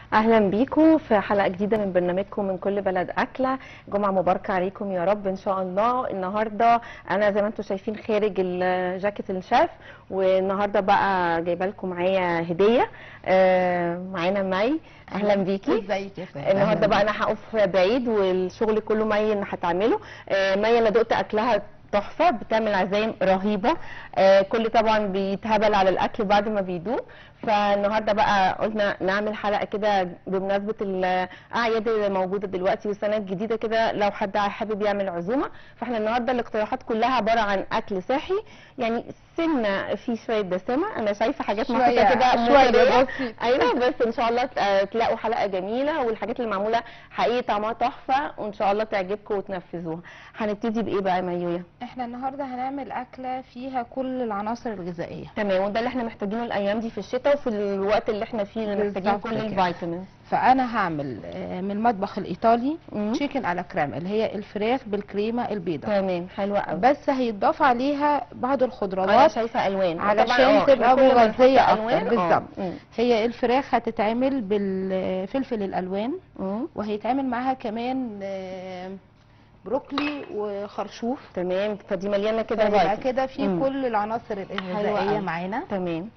اهلا بيكم في حلقه جديده من برنامجكم من كل بلد اكله جمعه مباركه عليكم يا رب ان شاء الله النهارده انا زي ما انتم شايفين خارج الجاكيت الشاف والنهارده بقى جايبه لكم معايا هديه آه، معانا مي اهلا بيكي ازيك يا فندم النهارده بقى انا هقف بعيد والشغل كله مي اللي هتعمله آه، مي انا دقت اكلها تحفه بتعمل عزايم رهيبه آه، كل طبعا بيتهبل على الاكل بعد ما بيدوق فالنهارده بقى قلنا نعمل حلقه كده بمناسبه الاعياد اللي موجوده دلوقتي والسنه الجديده كده لو حد حابب يعمل عزومه فاحنا النهارده الاقتراحات كلها عباره عن اكل صحي يعني سنه فيه شويه دسامه انا شايفه حاجات محطوطه شوية- كده شوية مثالية. بسيط. ايوه بس ان شاء الله ت- تلاقوا حلقه جميله والحاجات اللي معموله حقيقي طعمها تحفه وان شاء الله تعجبكم وتنفذوها هنبتدي بايه بقى يا ميويا احنا النهارده هنعمل اكله فيها كل العناصر الغذائيه تمام وده اللي احنا محتاجينه الايام دي في الشتاء وفي الوقت اللي احنا فيه اللي محتاجين بالظبط كل كده. الفيتامينز فانا هعمل آه، من المطبخ الايطالي مم. تشيكن على كرام اللي هي الفراخ بالكريمه البيضاء تمام حلوه قوي بس هيتضاف عليها بعض انا الخضروات شايفه الوان علشان طبعاً اه، تبقى احنا كل ما مغذية نحط أكتر. ألوان، اه. بالظبط. مم. هي الفراخ هتتعمل بالفلفل الالوان مم. وهيتعمل معاها كمان آه، بروكلي وخرشوف تمام فدي مليانه كده فيبقى فيتامين كده في مم. كل العناصر حلوة الغذائيه قوي. معانا تمام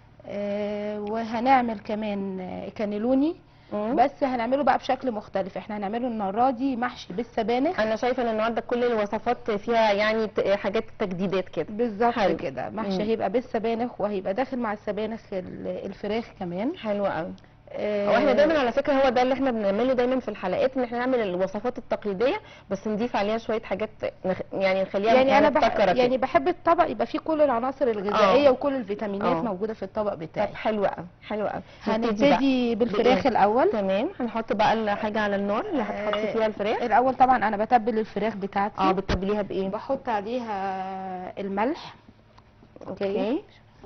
آه، وهنعمل كمان آه، كانيلوني مم. بس هنعمله بقى بشكل مختلف احنا هنعمله المره دي محشي بالسبانخ انا شايفه ان النهارده كل الوصفات فيها يعني ت- حاجات تجديدات كده بالظبط حلو. كده محشي مم. هيبقى بالسبانخ وهيبقى داخل مع السبانخ ال- الفراخ كمان حلوه قوي آه، هو احنا دايما على فكره هو ده اللي احنا بنعمله دايما في الحلقات ان احنا نعمل الوصفات التقليديه بس نضيف عليها شويه حاجات نخ... يعني نخليها يعني انا بح... مبتكرة كده. يعني بحب الطبق يبقى فيه كل العناصر الغذائيه آه. وكل الفيتامينات آه. موجوده في الطبق بتاعي طب حلوه قوي حلوه قوي نبتدي بقى. هنبتدي بالفراخ بإيه؟ الاول تمام هنحط بقى الحاجه على النار اللي هتحط آه، فيها الفراخ الاول طبعا انا بتبل الفراخ بتاعتي اه بتتبليها بايه بحط عليها الملح اوكي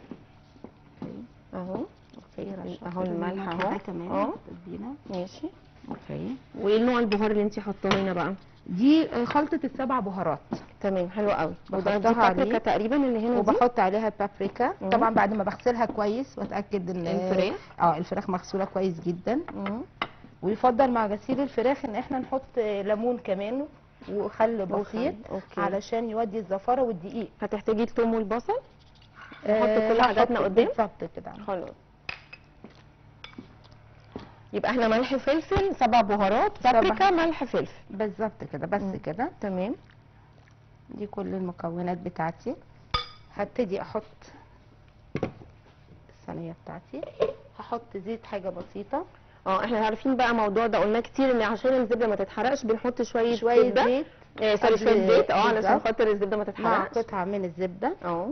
اهو اوكي رشة اهو كده الملح منها اهو كده كمان اه تدينا ماشي اوكي وايه نوع البهار اللي انت حاطاه هنا بقى دي آه، خلطة السبع بهارات تمام حلو قوي وده دي بحطها بابريكا عليه. تقريبا اللي هنا دي وبحط عليها البابريكا مم. طبعا بعد ما بغسلها كويس واتاكد ان الفراخ؟ اه الفراخ مغسوله كويس جدا مم. ويفضل مع غسيل الفراخ ان احنا نحط آه، ليمون كمان وخل بسيط اوكي علشان يودي الزفاره والدقيق هتحتاجي الثوم والبصل نحط آه، كل هحط حاجاتنا قدام بالظبط كده خلاص يبقى احنا ملح فلفل سبع بهارات سبع. بابريكا ملح فلفل بالظبط كده بس مم. كده تمام دي كل المكونات بتاعتي هبتدي احط الصينيه بتاعتي هحط زيت حاجه بسيطه اه احنا عارفين بقى موضوع ده قلنا كتير ان عشان الزبده ما تتحرقش بنحط شويه شويه زبده زيت آه سوري قبل- شويه زيت اه علشان بالظبط. خاطر الزبده ما مع تتحرقش قطعه من الزبده اه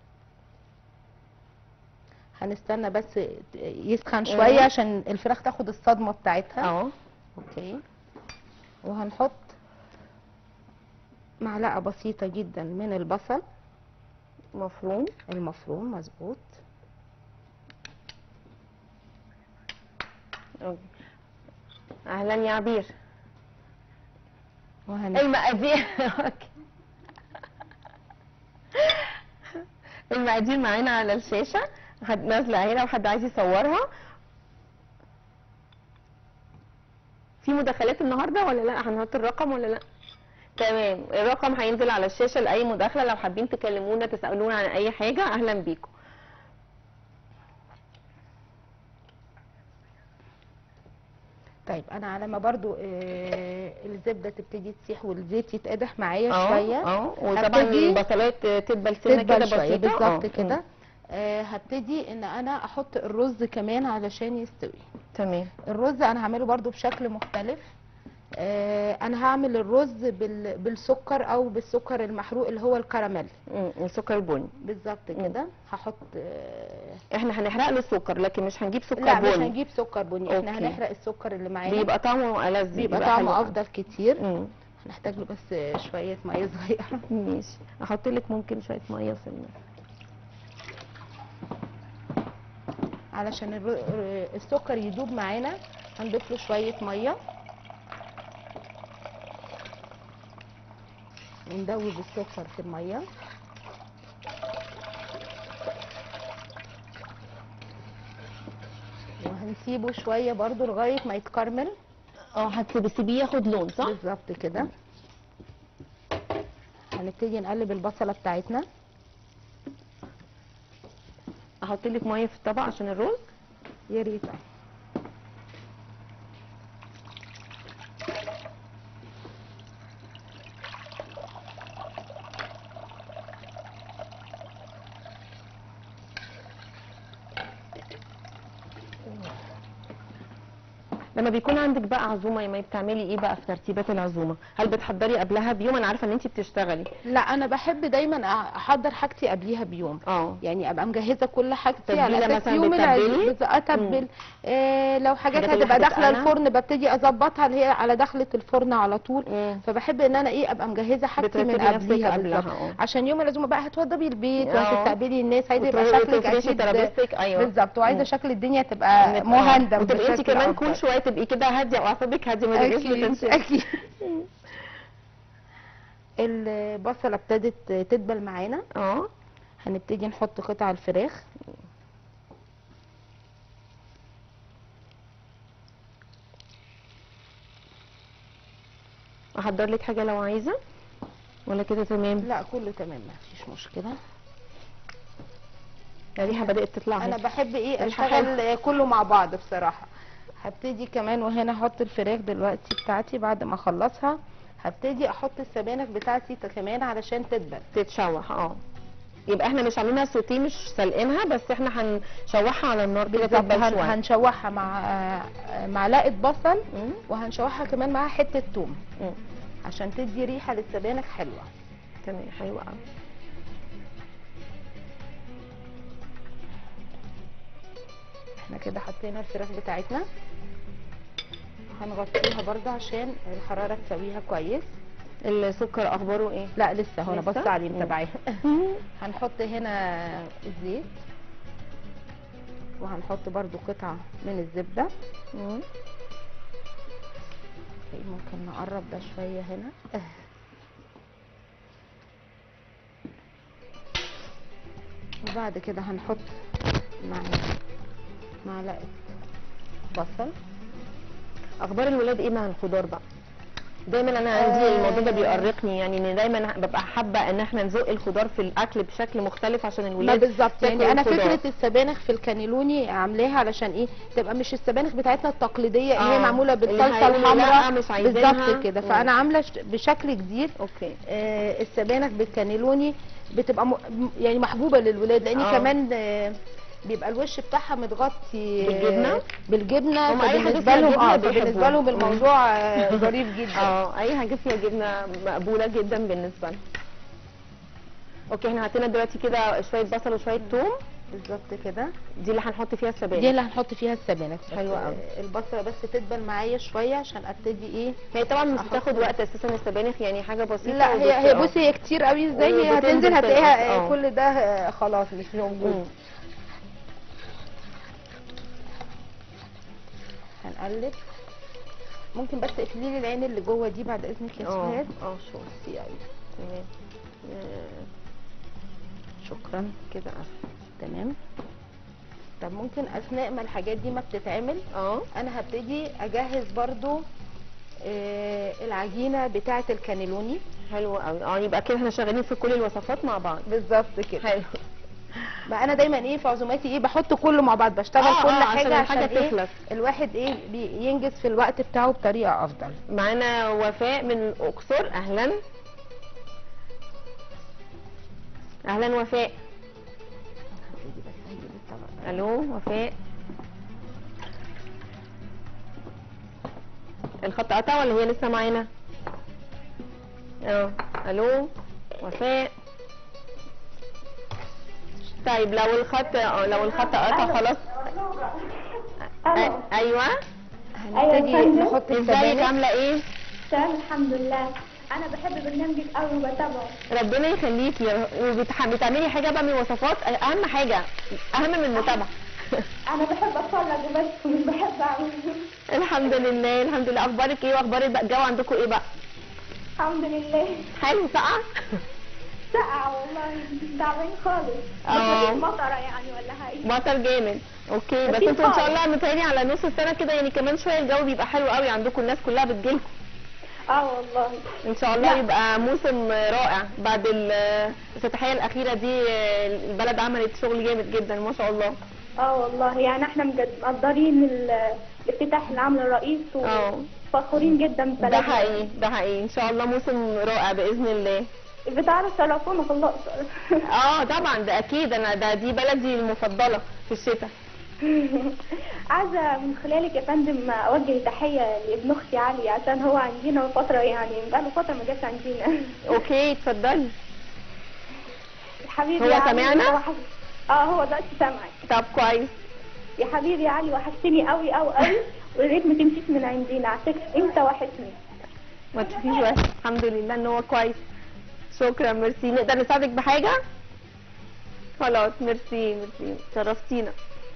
هنستنى بس يسخن شويه مم. عشان الفراخ تاخد الصدمه بتاعتها اه اوكي وهنحط معلقه بسيطه جدا من البصل مفروم المفروم مظبوط أوكي. اهلا يا عبير وهن... المقادير أوكي. المقادير معانا على الشاشه حد نازله هنا وحد عايز يصورها في مداخلات النهارده ولا لا هنحط الرقم ولا لا تمام الرقم هينزل على الشاشه لاي مداخله لو حابين تكلمونا تسالونا عن اي حاجه اهلا بيكم طيب انا على ما برضو آه الزبده تبتدي تسيح والزيت يتقدح معايا اه شويه اه وطبعا هبتدي البصلات تدبل سنه كده تدبل شويه بسيطه بالظبط آه، كده مم. آه هبتدي ان انا احط الرز كمان علشان يستوي تمام الرز انا هعمله برضو بشكل مختلف آه انا هعمل الرز بال... بالسكر او بالسكر المحروق اللي هو الكراميل مم، السكر البني بالظبط كده هحط آه احنا هنحرق له السكر لكن مش هنجيب سكر لا مش بني هنجيب سكر بني احنا أوكي. هنحرق السكر اللي معانا بيبقى طعمه ألذ بيبقى حلو طعمه أوي. افضل كتير مم. هنحتاج له بس شويه ميه صغيره ماشي احط لك ممكن شويه ميه في النص علشان الر- السكر يدوب معانا هنضيف له شويه ميه وندوب السكر في الميه هنسيبه شويه برضو لغايه ما يتكرمل اه هتسيبيه ياخد لون صح بالظبط كده هنبتدي نقلب البصله بتاعتنا احط لك ميه في الطبق عشان الرز يا ريت لما بيكون عندك بقى عزومه يا مي بتعملي ايه بقى في ترتيبات العزومه هل بتحضري قبلها بيوم انا عارفه ان انت بتشتغلي لا انا بحب دايما احضر حاجتي قبليها بيوم اه يعني ابقى مجهزه كل حاجتي تتبيلة على اساس مثلا يوم بتتبلي؟ العيد بز- اتبل آه لو حاجات حاجات اللي هتبقى داخله هتتقلى؟ الفرن ببتدي اظبطها اللي هي على دخله الفرن على طول مم. فبحب ان انا ايه ابقى مجهزه حاجتي من بترتبي نفسك قبليها قبلها، بالظبط اه. عشان يوم العزومه بقى هتوضبي البيت اه. وهتستقبلي الناس عايزه يبقى وتروحي شكلك تفرشي اكيد ترابيزتك ايوه بالظبط وعايزه مم. شكل الدنيا تبقى نبقى- مهندم وتبقي انت بشكل كمان أفضل. كل شويه تبقي كده هاديه واعصابك هاديه ما تبقيش اكيد بتنشفي اكيد البصله ابتدت تدبل معانا اه هنبتدي نحط قطع الفراخ احضر لك حاجه لو عايزه ولا كده تمام لا كله تمام ما فيش مشكله الريحه بدات تطلع انا اهي. بحب ايه الريحة اشتغل كله مع بعض بصراحه هبتدي كمان وهنا احط الفراخ دلوقتي بتاعتي بعد ما اخلصها هبتدي احط السبانخ بتاعتي كمان علشان تدبل تتشوح اه يبقى احنا مش عاملينها سوتيه مش سلقينها بس احنا هنشوحها على النار كده بالظبط تدبل هن- شويه هنشوحها مع آه، معلقه بصل مم. وهنشوحها كمان معاها حته توم مم. عشان تدي ريحه للسبانخ حلوه تمام حلوه قوي احنا كده حطينا الفراخ بتاعتنا هنغطيها برضه عشان الحراره تسويها كويس السكر اخباره ايه لا لسه هو انا لسه؟ بص عليه مم. متابعاه هنحط هنا الزيت وهنحط برضو قطعة من الزبدة مم. ممكن نقرب ده شوية هنا وبعد كده هنحط مع معلقة بصل اخبار الولاد ايه مع الخضار بقى دايما انا عندي آه. الموضوع ده بيؤرقني يعني ان دايما ببقى حابه ان احنا نزق الخضار في الاكل بشكل مختلف عشان ما الولاد بالظبط تاكل يعني انا الخضار. فكره السبانخ في الكانيلوني عاملاها علشان ايه تبقى مش السبانخ بتاعتنا التقليديه اللي هي آه، معموله اللي بالصلصه هيقولوا لا، الحمراء مش عايزينها. بالظبط كده مم. فانا عامله ش- بشكل جديد اوكي آه، السبانخ بالكانيلوني بتبقى م... م- يعني محبوبه للولاد لان آه. كمان آه، بيبقى الوش بتاعها متغطي آه، بالجبنة؟ بالجبنه هم أي حاجة فبالنسبه فيها لهم جبنة اه فبالنسبه بيحبوها. لهم الموضوع آه، ظريف جدا اه اي حاجه فيها جبنه مقبوله جدا بالنسبه لنا اوكي احنا حطينا دلوقتي كده شويه بصل وشويه ثوم بالظبط كده دي اللي هنحط فيها السبانخ دي اللي هنحط فيها السبانخ بس حلوة أوي. آه، البصله بس تدبل معايا شويه عشان ابتدي ايه هي طبعا مش أحط- بتاخد وقت اساسا السبانخ يعني حاجه بسيطه لا هي هي وبت- بصي هي كتير قوي ازاي هي وبتنزل هتنزل في هتلاقيها الأصل، آه، آه. كل ده آه، خلاص مش مم. موجود هنقلب ممكن بس اقفلي لي العين اللي جوه دي بعد اذنك يا اه سهاد اه شو بصي قوي تمام آه، شكرا كده أحسن. تمام طب ممكن اثناء ما الحاجات دي ما بتتعمل اه انا هبتدي اجهز برضو آه، العجينه بتاعه الكانيلوني حلو قوي اه يبقى كده احنا شغالين في كل الوصفات مع بعض بالظبط كده حلو ما انا دايما ايه في عزوماتي ايه بحط كله مع بعض بشتغل آه، كل آه، عشان حاجه الحاجة عشان ايه تخلص. الواحد ايه بي- ينجز في الوقت بتاعه بطريقه افضل معانا وفاء من الاقصر اهلا اهلا وفاء هبتدي بس هجيب الطبق ده. الو وفاء الخط قطع ولا هي لسه معانا اه الو وفاء طيب لو الخط اه لو الخط قطع خلاص ألو. أ- ايوه هنبتدي يا فندم. نحط ازيك السبانخ عامله ايه تمام الحمد لله انا بحب برنامجك قوي وبتابعه ربنا يخليكي وبتعملي حاجه بقى من الوصفات اهم حاجه اهم من المتابعه انا بحب اتفرج وبس مش بحب اعمل الحمد لله الحمد لله اخبارك ايه واخبار بقى الجو عندكم ايه بقى الحمد لله حلو سقع سقع والله تعبانين خالص آه. مفيش مطره يعني ولا حاجه مطر جامد اوكي بس أكيد انتوا ان شاء طبعاً. الله متهيألي على نص السنه كده يعني كمان شويه الجو بيبقى حلو قوي عندكم الناس كلها بتجيلكم اه والله ان شاء الله لا. يبقى موسم رائع بعد ال- الافتتاحيه الاخيره دي البلد عملت شغل جامد جدا ما شاء الله اه والله يعني احنا مجد مقدرين ال- الافتتاح اللي عامله الرئيس اه وفخورين جدا ببلدنا ده حقيقي ده حقيقي ان شاء الله موسم رائع باذن الله بتعرف تشرفونا في الاقصر اه طبعا ده اكيد انا ده دي بلدي المفضله في الشتاء عايزه من خلالك يا فندم اوجه تحيه لابن اختي علي عشان هو عندنا فتره يعني بقاله فتره ما جاش عندنا اوكي اتفضلي حبيبي هو يا علي، سامعنا؟ هو حب- اه هو دلوقتي سامعك طب كويس يا حبيبي يا علي وحشتني قوي قوي قوي ويا ريت ما تمشيش من عندنا عشان انت وحشني ما تشوفيش وحش الحمد لله ان هو كويس شكرا ميرسي نقدر نساعدك بحاجه خلاص ميرسي ميرسي شرفتينا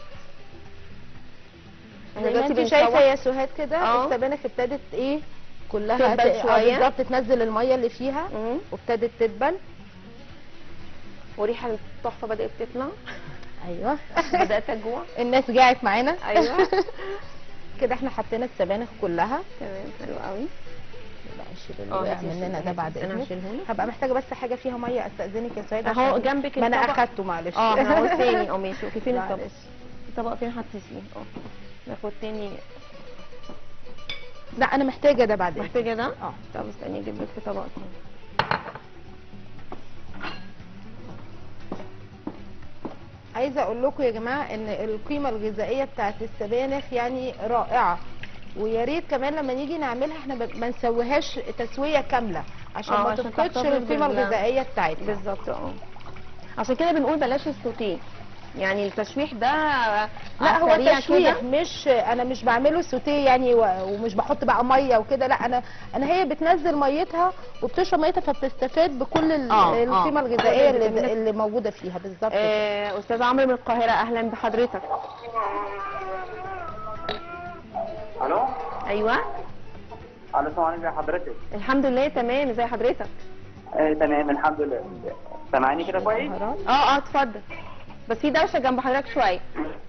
احنا زي ما دلوقتي انت شايفه بنشوح يا سهاد كده اه. السبانخ ابتدت ايه كلها تدبل ت- اه شوية. بالظبط تنزل الميه اللي فيها مم. وابتدت تدبل وريحه التحفه بدات تطلع ايوه بدات اجوع الناس جاعت معانا ايوه كده احنا حطينا السبانخ كلها تمام حلو قوي لا نشيل اللي اه، وقع هاتي مننا شيل- ده بعد انا اذنك هشيلهولك. هبقى محتاجه بس حاجه فيها ميه استاذنك يا سعيد اهو عشان- جنبك ما انا الطبق. اخدته معلش اه هنعوز تاني اه ماشي اوكي فين الطبق معلش. الطبق فين حطيتيه اه ناخد تاني لا انا محتاجه ده بعد اذنك محتاجه ده اه طب استني اجيب لك في طبق تاني عايزه اقول لكم يا جماعه ان القيمه الغذائيه بتاعت السبانخ يعني رائعه ويا ريت كمان لما نيجي نعملها احنا ب- ما نسويهاش تسويه كامله عشان اه، ما عشان تفقدش تحتفظ القيمه بال- الغذائيه بتاعتها بالظبط اه عشان كده بنقول بلاش السوتيه يعني التشويح ده لا على هو السريع تشويح كده. مش انا مش بعمله سوتيه يعني و- ومش بحط بقى ميه وكده لا انا انا هي بتنزل ميتها وبتشرب ميتها فبتستفاد بكل ال- اه، اه. القيمه الغذائيه كل اللي, الفيتامينات. اللي موجوده فيها بالظبط كده. آه، استاذ عمرو من القاهره اهلا بحضرتك الو ايوه الو السلام عليكم يا حضرتك الحمد لله تمام ازي حضرتك آه تمام الحمد لله سامعاني كده كويس؟ بهارات. اه اه اتفضل بس في دوشه جنب حضرتك شويه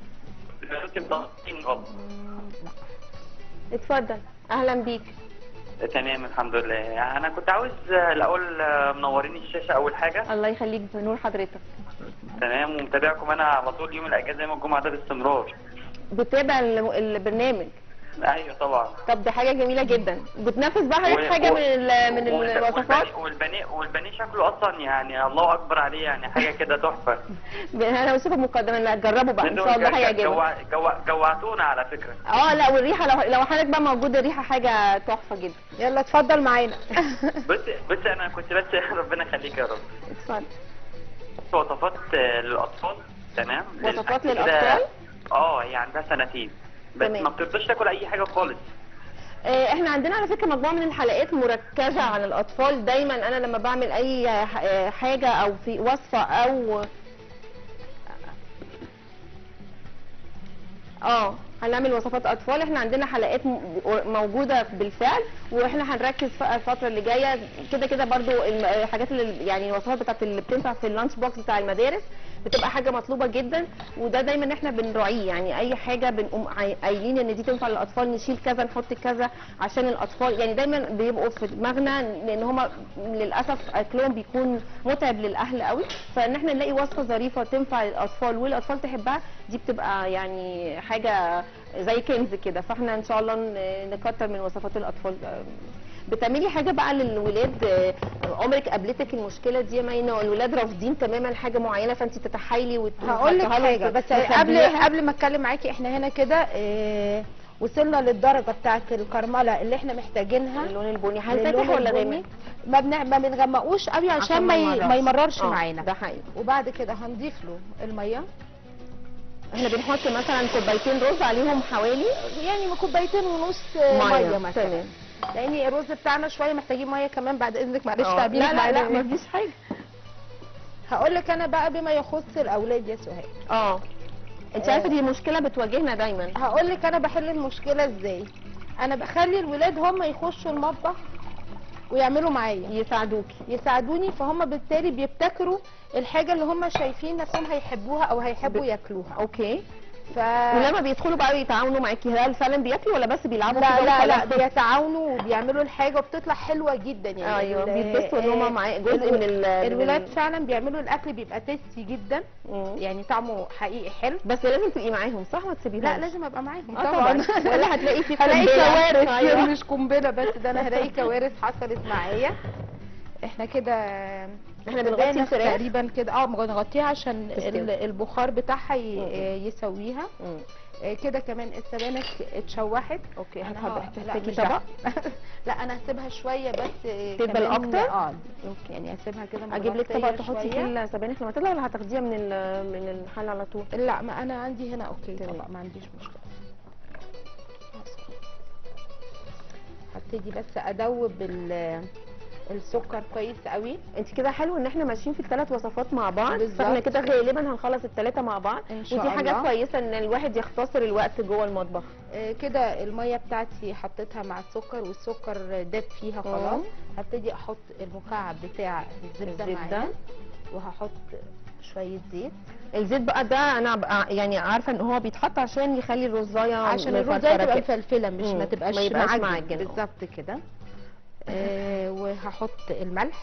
اتفضل اهلا بيك تمام الحمد لله انا كنت عاوز آه، الاول آه، منورين الشاشه اول حاجه الله يخليك بنور حضرتك تمام ومتابعكم انا على طول يوم الاجازه يوم الجمعه ده باستمرار بتابع ال- البرنامج ايوه طبعا طب دي حاجه جميله جدا بتنافس بقى حضرتك و- حاجه و- من ال- من والب- الوصفات والبني والبني والبني شكله اصلا يعني الله اكبر عليه يعني حاجه كده تحفه انا بشوف المقدمه لا جربه بقى ان شاء الله جو- هيعجبك جوع- جوع- جوعتونا على فكره اه لا والريحه لو لو حضرتك بقى موجود الريحه حاجه تحفه جدا يلا اتفضل معانا بس بس انا كنت بس ربنا يخليك يا رب اتفضل وصفات آه، للاطفال تمام وصفات للأكل كده- للأطفال؟ اه هي عندها سنتين بس تمام. ما بترضاش تاكل اي حاجه خالص آه، احنا عندنا على فكره مجموعه من الحلقات مركزه عن الاطفال دايما انا لما بعمل اي ح- آه، حاجه او في وصفه او اه هنعمل وصفات اطفال احنا عندنا حلقات م- موجوده بالفعل واحنا هنركز في الفتره اللي جايه كده كده برضو الم- الحاجات اللي يعني الوصفات بتاعت اللي بتنفع في اللانش بوكس بتاع المدارس بتبقى حاجه مطلوبه جدا وده دايما احنا بنراعيه يعني اي حاجه بنقوم عاي- قايلين ان دي تنفع للاطفال نشيل كذا نحط كذا عشان الاطفال يعني دايما بيبقوا في دماغنا لان هم للاسف اكلهم بيكون متعب للاهل قوي فان احنا نلاقي وصفه ظريفه تنفع للاطفال والاطفال تحبها دي بتبقى يعني حاجه زي كنز كده فاحنا ان شاء الله ن- نكتر من وصفات الاطفال بتعملي حاجه بقى للولاد آه، عمرك قابلتك المشكله دي يا مينا الولاد رافضين تماما حاجه معينه فانت تتحايلي وت- هقول لك وتحطها لهم حاجه في- بس قبل تخبيها. قبل ما اتكلم معاكي احنا هنا كده اه وصلنا للدرجه بتاعه الكرمله اللي احنا محتاجينها اللون البني للون هل ولا البني. غامق ما بن... ما بنغمقوش قوي عشان, ما, ي... ما يمررش آه، معانا ده حقيقي وبعد كده هنضيف له الميه احنا بنحط مثلا كوبايتين رز عليهم حوالي يعني من كوبايتين ونص آه، ميه مثلا تمام لان الرز بتاعنا شويه محتاجين ميه كمان بعد اذنك معلش آه، تعبينك لا لا لا معانا. مفيش حاجه هقول لك انا بقى بما يخص الاولاد يا سهيل اه انت آه. عارفه دي مشكله بتواجهنا دايما هقول لك انا بحل المشكله ازاي انا بخلي الولاد هم يخشوا المطبخ ويعملوا معايا يساعدوكي يساعدوني فهم بالتالي بيبتكروا الحاجه اللي هم شايفين نفسهم هيحبوها او هيحبوا ب- ياكلوها اوكي ف ولما بيدخلوا بقى يتعاونوا معاكي هل فعلا بياكلوا ولا بس بيلعبوا لا كده لا لا وخلاص؟ بيتعاونوا وبيعملوا الحاجه وبتطلع حلوه جدا يعني ايوه ال- بيتبسطوا ان هم آه، معاه جزء الو- من ال من الولاد ال- فعلا بيعملوا الاكل بيبقى تيستي جدا مم. يعني طعمه حقيقي حلو بس لازم تبقي معاهم صح ما تسيبيهمش لا لازم ابقى معاهم آه طبعا طبعا ولا هتلاقي في هلاقي قنبلة. كوارث أيوة. مش قنبله بس ده انا هلاقي كوارث حصلت معايا احنا كده احنا بنغطي سبانخ الفراخ تقريبا كده اه بنغطيها عشان تستوي. ال- البخار بتاعها مم. ي- يسويها مم. آه، كده كمان السبانخ اتشوحت اوكي أنا هتحب- ه- لا هتحتاجي مش طبق هح- لا انا هسيبها شويه بس آه، تدبل كمان أكتر؟ اه اوكي يعني هسيبها كده اجيب لك مغطية طبق تحطي شوية. فيه السبانخ لما تطلع ولا هتاخديها من ال- من الحل على طول لا ما انا عندي هنا اوكي تمام. طبعا ما عنديش مشكله هبتدي بس ادوب ال- السكر كويس قوي انت كده حلو ان احنا ماشيين في الثلاث وصفات مع بعض بالظبط. فاحنا كده غالبا هنخلص الثلاثه مع بعض إن شاء ودي حاجه الله. كويسه ان الواحد يختصر الوقت جوه المطبخ آه، كده الميه بتاعتي حطيتها مع السكر والسكر داب فيها خلاص مم. هبتدي احط المكعب بتاع الزبده الزبدة. معايا وهحط شويه زيت الزيت بقى ده انا بقى يعني عارفه ان هو بيتحط عشان يخلي الرزايه عشان مفرفرة الرزايه تبقى كده. مفلفله مش مم. ما تبقاش ما يبقاش معجن معجن. بالظبط كده آه وهحط الملح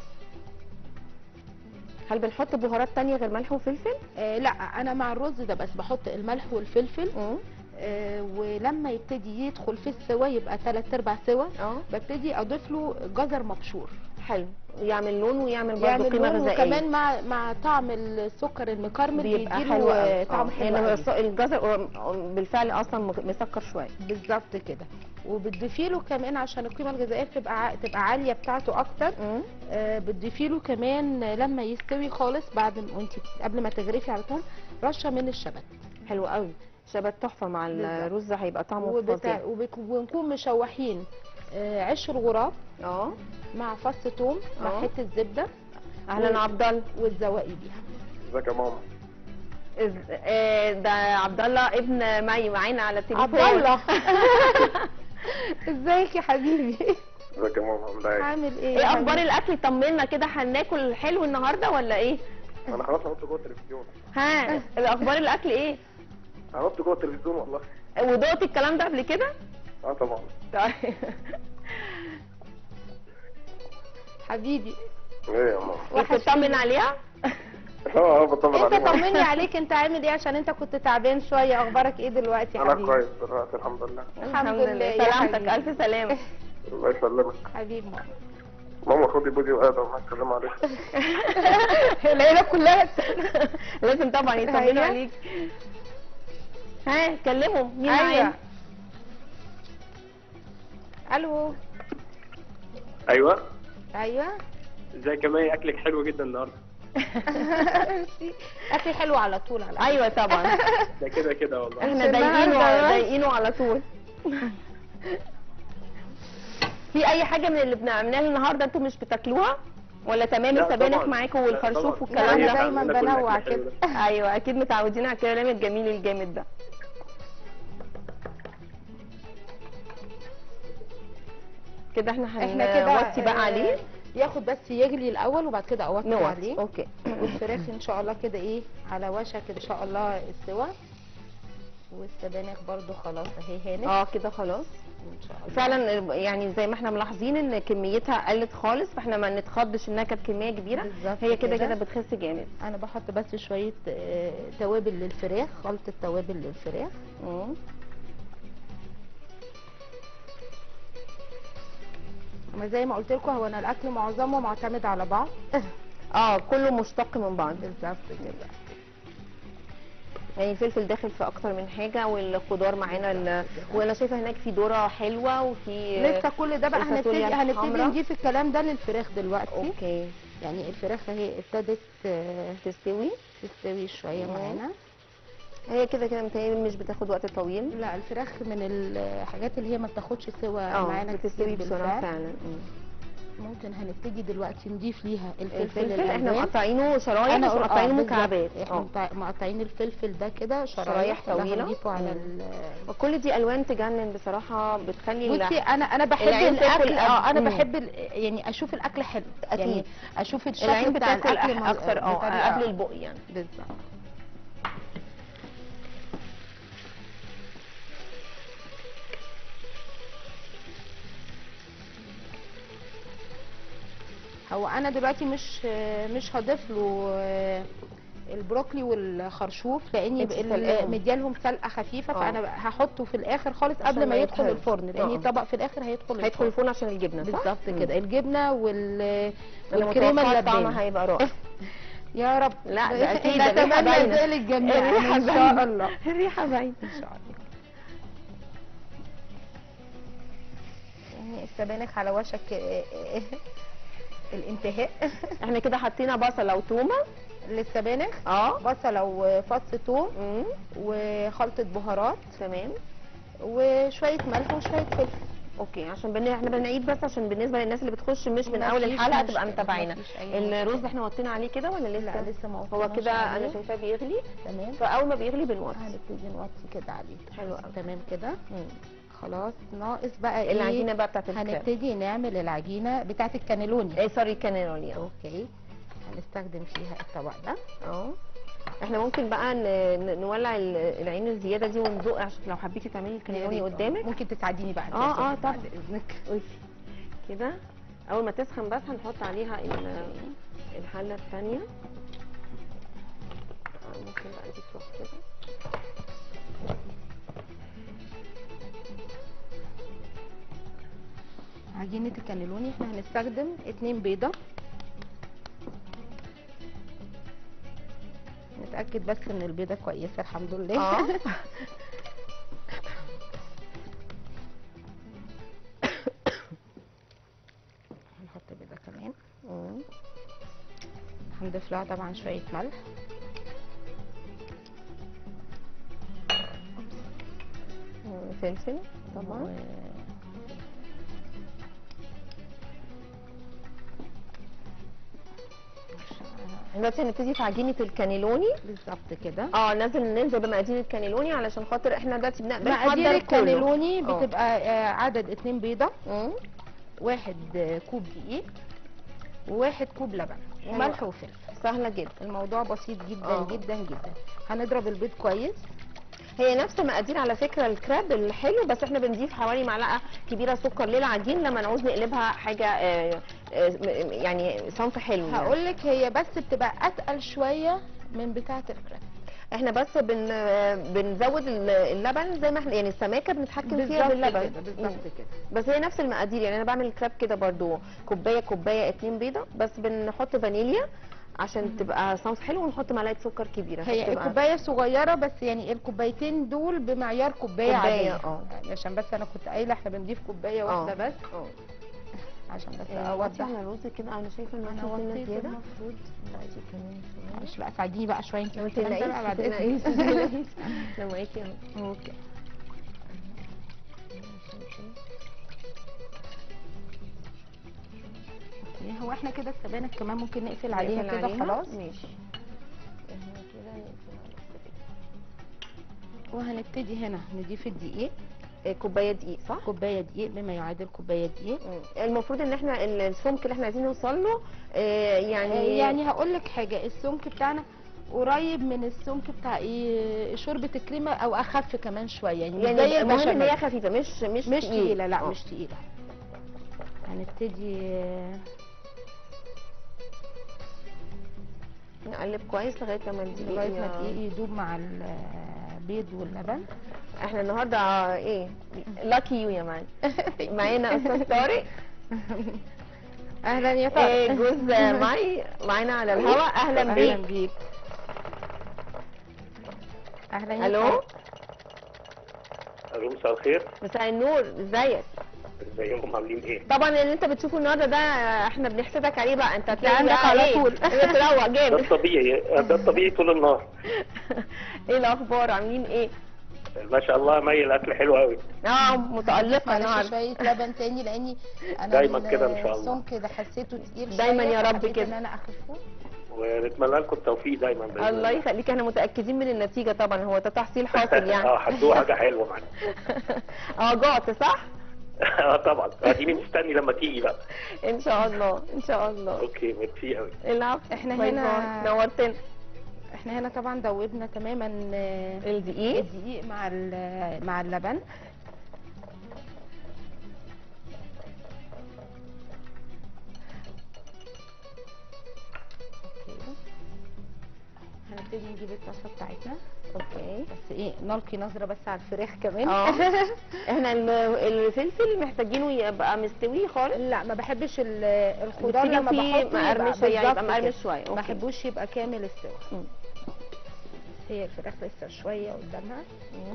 هل بنحط بهارات تانية غير ملح وفلفل؟ آه لا انا مع الرز ده بس بحط الملح والفلفل مم. آه ولما يبتدي يدخل في السوا يبقى ثلاث ارباع سوا اه ببتدي اضيف له جزر مبشور حلو يعمل لون ويعمل برضه يعمل قيمه لون غذائيه وكمان مع مع طعم السكر المكرمل بيبقى بيديله حلو آه، قوي طعم آه، حلو يعني قوي. الص- الجزر بالفعل اصلا مك- مسكر شويه بالظبط كده وبتضيفي له كمان عشان القيمه الغذائيه تبقى ع- تبقى عاليه بتاعته اكتر مم. آه، بتضيفي له كمان لما يستوي خالص بعد ما وانت قبل ما تغرفي على طول رشه من الشبت حلو قوي شبت تحفه مع بالظبط. الرز هيبقى طعمه وبتا... فظيع وبك... ونكون مشوحين آه، عش الغراب اه مع فص ثوم مع آه. حته زبده اهلا و- عبد الله وتزوقي بيها ازيك يا ماما إز- آه، ده عبد الله ابن مي معانا على التليفون عبد الله ازيك يا حبيبي ازيك يا ماما عامله ايه؟ عامل ايه ايه يا اخبار حبيبي؟ الاكل طمنا كده هناكل حلو النهارده ولا ايه انا خلاص هنط جوه التلفزيون ها الاخبار الاكل ايه هنط جوه التلفزيون والله ودقتي الكلام ده قبل كده اه طبعا طيب. حبيبي ايه يا ماما وحشتني. بتطمن عليها اه اه بطمن انت عليك طمني عليك انت عامل ايه عشان انت كنت تعبان شويه اخبارك ايه دلوقتي يا انا حبيبي كويس دلوقتي الحمد لله الحمد لله يا سلامتك حبيبي. الف سلامه الله يسلمك حبيبي ماما ماما خدي بودي وادم هتكلم عليك العيله كلها لازم طبعا يطمنوا أيوة. عليك ها كلمهم مين ايوه معانا الو ايوه ايوه ازيك يا مي اكلك حلو جدا النهارده اكل حلو على طول على ايوه طبعا ده كده كده والله احنا عشان ضايقينه النهاردة بس. ضايقينه على طول في اي حاجه من اللي بنعملها النهارده انتوا مش بتاكلوها ولا تمام لا السبانخ طبعاً. معاكم لا والخرشوف طبعاً. والكلام لا، ده أنا دايماً عندنا كل بنوع الأكل حلو كده. ده. ايوه اكيد متعودين على الكلام الجميل الجامد ده كده احنا احنا كده هنوطي بقى آه، عليه ياخد بس يغلي الاول وبعد كده اوطي نوطي عليه اوكي والفراخ ان شاء الله كده ايه على وشك ان شاء الله السوا والسبانخ برضو خلاص اهي هانت اه كده خلاص ان شاء الله فعلا يعني زي ما احنا ملاحظين ان كميتها قلت خالص فاحنا ما نتخضش انها كانت كميه كبيره بالظبط هي كده كده. كده بتخس جامد انا بحط بس شويه آه، توابل للفراخ خلطه توابل للفراخ مم. ما زي ما قلت لكم هو انا الاكل معظمه معتمد على بعض اه كله مشتق من بعض بالظبط كده يعني الفلفل داخل في اكتر من حاجه والخضار معانا ال... وانا شايفه هناك في ذره حلوه وفي لسه كل ده بقى الفاصوليا هنبتدي هنبتدي الحمراء. نضيف الكلام ده للفراخ دلوقتي اوكي يعني الفراخ اهي ابتدت آه، تستوي تستوي شويه مم. معانا هي كده كده متهيألي مش بتاخد وقت طويل لا الفراخ من الحاجات اللي هي ما بتاخدش سوا اه معانا بتستوي كتير بسرعه بالفعل. فعلا مم. ممكن هنبتدي دلوقتي نضيف ليها الفلفل الفلفل احنا الالوان مقطعينه شرايح مش أقول- آه، مقطعينه بالظبط. مكعبات احنا اه مقطع- مقطعين الفلفل ده كده شرايح شرايح اللي طويلة. هنضيفه على مم. ال وكل دي الوان تجنن بصراحه بتخلي ال- بصي انا انا بحب العين تاكل الاكل اه انا مم. بحب ال- يعني اشوف الاكل حلو أكيد. يعني اشوف الشكل العين بتاع بتاكل الاكل أح- مظ- اكتر اه بطريقة- قبل البق يعني بالظبط هو انا دلوقتي مش مش هضيف له البروكلي والخرشوف لاني انتي ال- سلقاهم. مديالهم سلقه خفيفه اه. فانا هحطه في الاخر خالص عشان قبل ما ما يدخل يتهري. الفرن لان اه. الطبق في الاخر هيدخل هيدخل الفرن الفرن عشان الجبنه صح؟ بالظبط مم. كده الجبنه وال انا والكريمه متوقعه الطعم اللباني هيبقى رائع يا رب لا، ده أكيد، الريحة نتمنى باينة. ذلك جميعا الريحة ان شاء باينة. الله الريحه باينه ان شاء الله يعني السبانخ على وشك الانتهاء احنا كده حطينا بصله وتومه للسبانخ اه بصله وفص ثوم مم. وخلطه بهارات تمام وشويه ملح وشويه فلفل اوكي عشان بن... احنا بنعيد بس عشان بالنسبه للناس اللي بتخش مش من مفيش اول الحلقه مشكلة، تبقى متابعينا مفيش أي مشكلة. الرز احنا وطينا عليه كده ولا لسه لا لسه ما هو وصلناش كده عليه. انا شايفاه بيغلي تمام فاول ما بيغلي بنوطي هنبتدي نوطي كده عليه حلو قوي تمام كده مم. خلاص ناقص بقى ايه العجينه بقى بتاعت الكريم هنبتدي نعمل العجينه بتاعت الكانيلوني ايه سوري كانيلوني اه اوكي هنستخدم فيها الطبق ده اه احنا ممكن بقى ن- ن- نولع ال- العين الزياده دي ونزق عشان لو حبيتي تعملي الكانيلوني قدامك ممكن تساعديني بقى اه اه بعد طبعا اذنك قولي كده اول ما تسخن بس هنحط عليها ال- الحله الثانيه ممكن بقى دي تروح كده عجينه الكانيلوني احنا هنستخدم اتنين بيضه نتاكد بس ان البيضه كويسه الحمد لله اه هنحط بيضه كمان مم. هنضيف لها طبعا شويه ملح مم. فلفل طبعا و- دلوقتي هنبتدي في عجينه الكانيلوني بالظبط كده اه نازل ننزل بمقادير الكانيلوني علشان خاطر احنا دلوقتي بن- بنحضر مقادير كله. الكانيلوني اه. بتبقى آه، عدد اتنين بيضه مم. واحد آه، كوب دقيق وواحد كوب لبن حلو. وملح وفلفل سهله جدا الموضوع بسيط جدا اه. جدا جدا هنضرب البيض كويس هي نفس مقادير على فكره الكراب الحلو بس احنا بنضيف حوالي معلقه كبيره سكر للعجين لما نعوز نقلبها حاجه آه، آه، م- يعني صنف حلو يعني. هقول لك هي بس بتبقى اتقل شويه من بتاعه الكريب احنا بس بن آه، بنزود ال- اللبن زي ما احنا يعني السماكه بنتحكم فيها باللبن كده بالظبط كده بس هي نفس المقادير يعني انا بعمل الكراب كده برضو كوبايه كوبايه اتنين بيضه بس بنحط فانيليا عشان تبقى صنف حلو ونحط معلقه سكر كبيره هي فتبقى- الكوبايه صغيره بس يعني الكوبايتين دول بمعيار كوبايه كوباية، عاديه اه. يعني عشان بس انا كنت قايله احنا بنضيف كوبايه واحده اه. بس اه عشان بس آه، وطي اوضح على الرز كده انا شايفه ان انا في سنه وطيت زياده المفروض لا دي كمان شوية. معلش بقى ساعديني بقى شويه انت ما كمان تقلقيش بقى بعد ما اذنك تقلقيش ما تقلقيش. انا معاكي اهو اوكي اوكي هو احنا كده السبانخ كمان ممكن نقفل عليها نقفل كده عليها؟ خلاص ماشي احنا كده نقفل على كده. وهنبتدي هنا نضيف الدقيق آه، كوبايه دقيق صح؟ كوبايه دقيق بما يعادل كوبايه دقيق مم. المفروض ان احنا ال- السمك اللي احنا عايزين نوصل له آه، يعني يعني هقول لك حاجه السمك بتاعنا قريب من السمك بتاع ايه شوربه الكريمه او اخف كمان شويه يعني, مش زي يعني المهم ان البشاميل هي خفيفه مش مش مش تقيل. تقيله لا آه. مش تقيله هنبتدي آه، نقلب كويس لغايه لما الدقيق لغايه ما ي- الدقيق يدوب مع البيض واللبن احنا النهارده آه، ايه لاكي يو يا مان معانا استاذ طارق اهلا يا آه، طارق جوز معي معانا على الهواء اهلا اهلا بيك بيك اهلا يا الو طارق الو مساء الخير مساء النور ازيك ازيكم عاملين ايه؟ طبعا اللي انت بتشوفه النهارده ده احنا بنحسدك عليه بقى انت هتلاقي عندك بقى على ايه طول. بتروق ده جامد الطبيعي ده الطبيعي طول النهار ايه الاخبار عاملين ايه ما شاء الله مي الاكل حلو قوي اه متالقه معلش النهارده شويه لبن تاني لاني انا دايما كده إن شاء الله. السمك ده حسيته تقيل دايما شوية، يا رب فحبيت كده. ان انا اخفه ونتمنى لكم التوفيق دايما باذن الله يخليك احنا متاكدين من النتيجه طبعا هو ده تحصيل حاصل يعني اه هتدوق حاجه حلوه معانا اه جعت صح اه طبعا اديني مستني لما تيجي بقى ان شاء الله ان شاء الله اوكي ميرسي قوي العفو إحنا باي هنا- باي. نورتنا احنا هنا طبعا دوبنا تماما آه، الدقيق الدقيق مع ال- مع اللبن أوكي. هنبتدي نجيب الطاسه بتاعتنا اوكي بس ايه نلقي نظره بس على الفراخ كمان اه احنا ال- الفلفل محتاجينه يبقى مستوي خالص لا ما بحبش ال- الخضار بتيجي لما فيه بحطه يبقى مقرمشه يعني يبقى بالظبط مقرمش كده. شويه ما أوكي. بحبوش يبقى كامل السوا مم. هي الفراخ لسه شويه قدامها مم.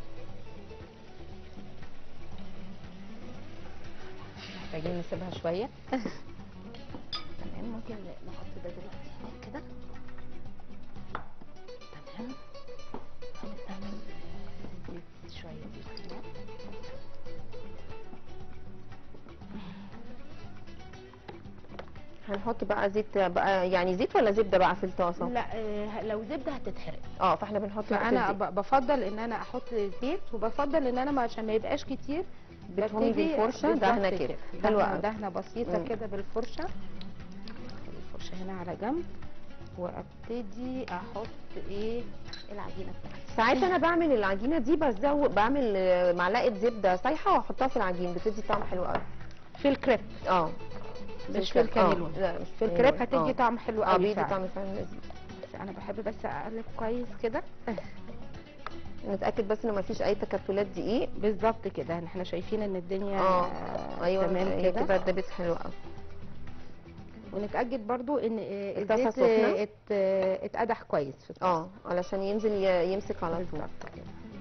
محتاجين نسيبها شويه تمام ممكن نحط ده دلوقتي هنا كده تمام هنعمل زيت شويه زيت كده هنحط بقى زيت بقى يعني زيت ولا زبده بقى في الطاسه لا آه، لو زبده هتتحرق اه فاحنا بنحط فانا زيت. ب- بفضل ان انا احط زيت وبفضل ان انا ما- عشان ما يبقاش كتير بتهوني ببتدي بالفرشه بالظبط دهنه كده حلوه دهنه قوي دهنه بسيطه مم. كده بالفرشه أخلي الفرشه هنا على جنب وابتدي احط ايه العجينه بتاعتي ساعات انا بعمل العجينه دي بزود بعمل آه، معلقه زبده سايحه واحطها في العجين بتدي طعم حلو قوي في الكريب اه مش في الكريب. آه، الكانيلون لا مش في الكريب الكانيلون. هتدي آه. طعم حلو اه قوي بيدي فعلا. طعم فعلا لذيذ بس انا بحب بس اقلب كويس كده نتاكد بس ان مفيش اي تكتلات دقيق بالظبط كده احنا شايفين ان الدنيا اه ايوه تمام هي كده كده دبت حلوه قوي ونتاكد برضو ان آه، الطاسة الزيت سخنة؟ آه، ات- آه، اتقدح كويس في الطاسه اه علشان ينزل ي- يمسك على طول بالظبط كده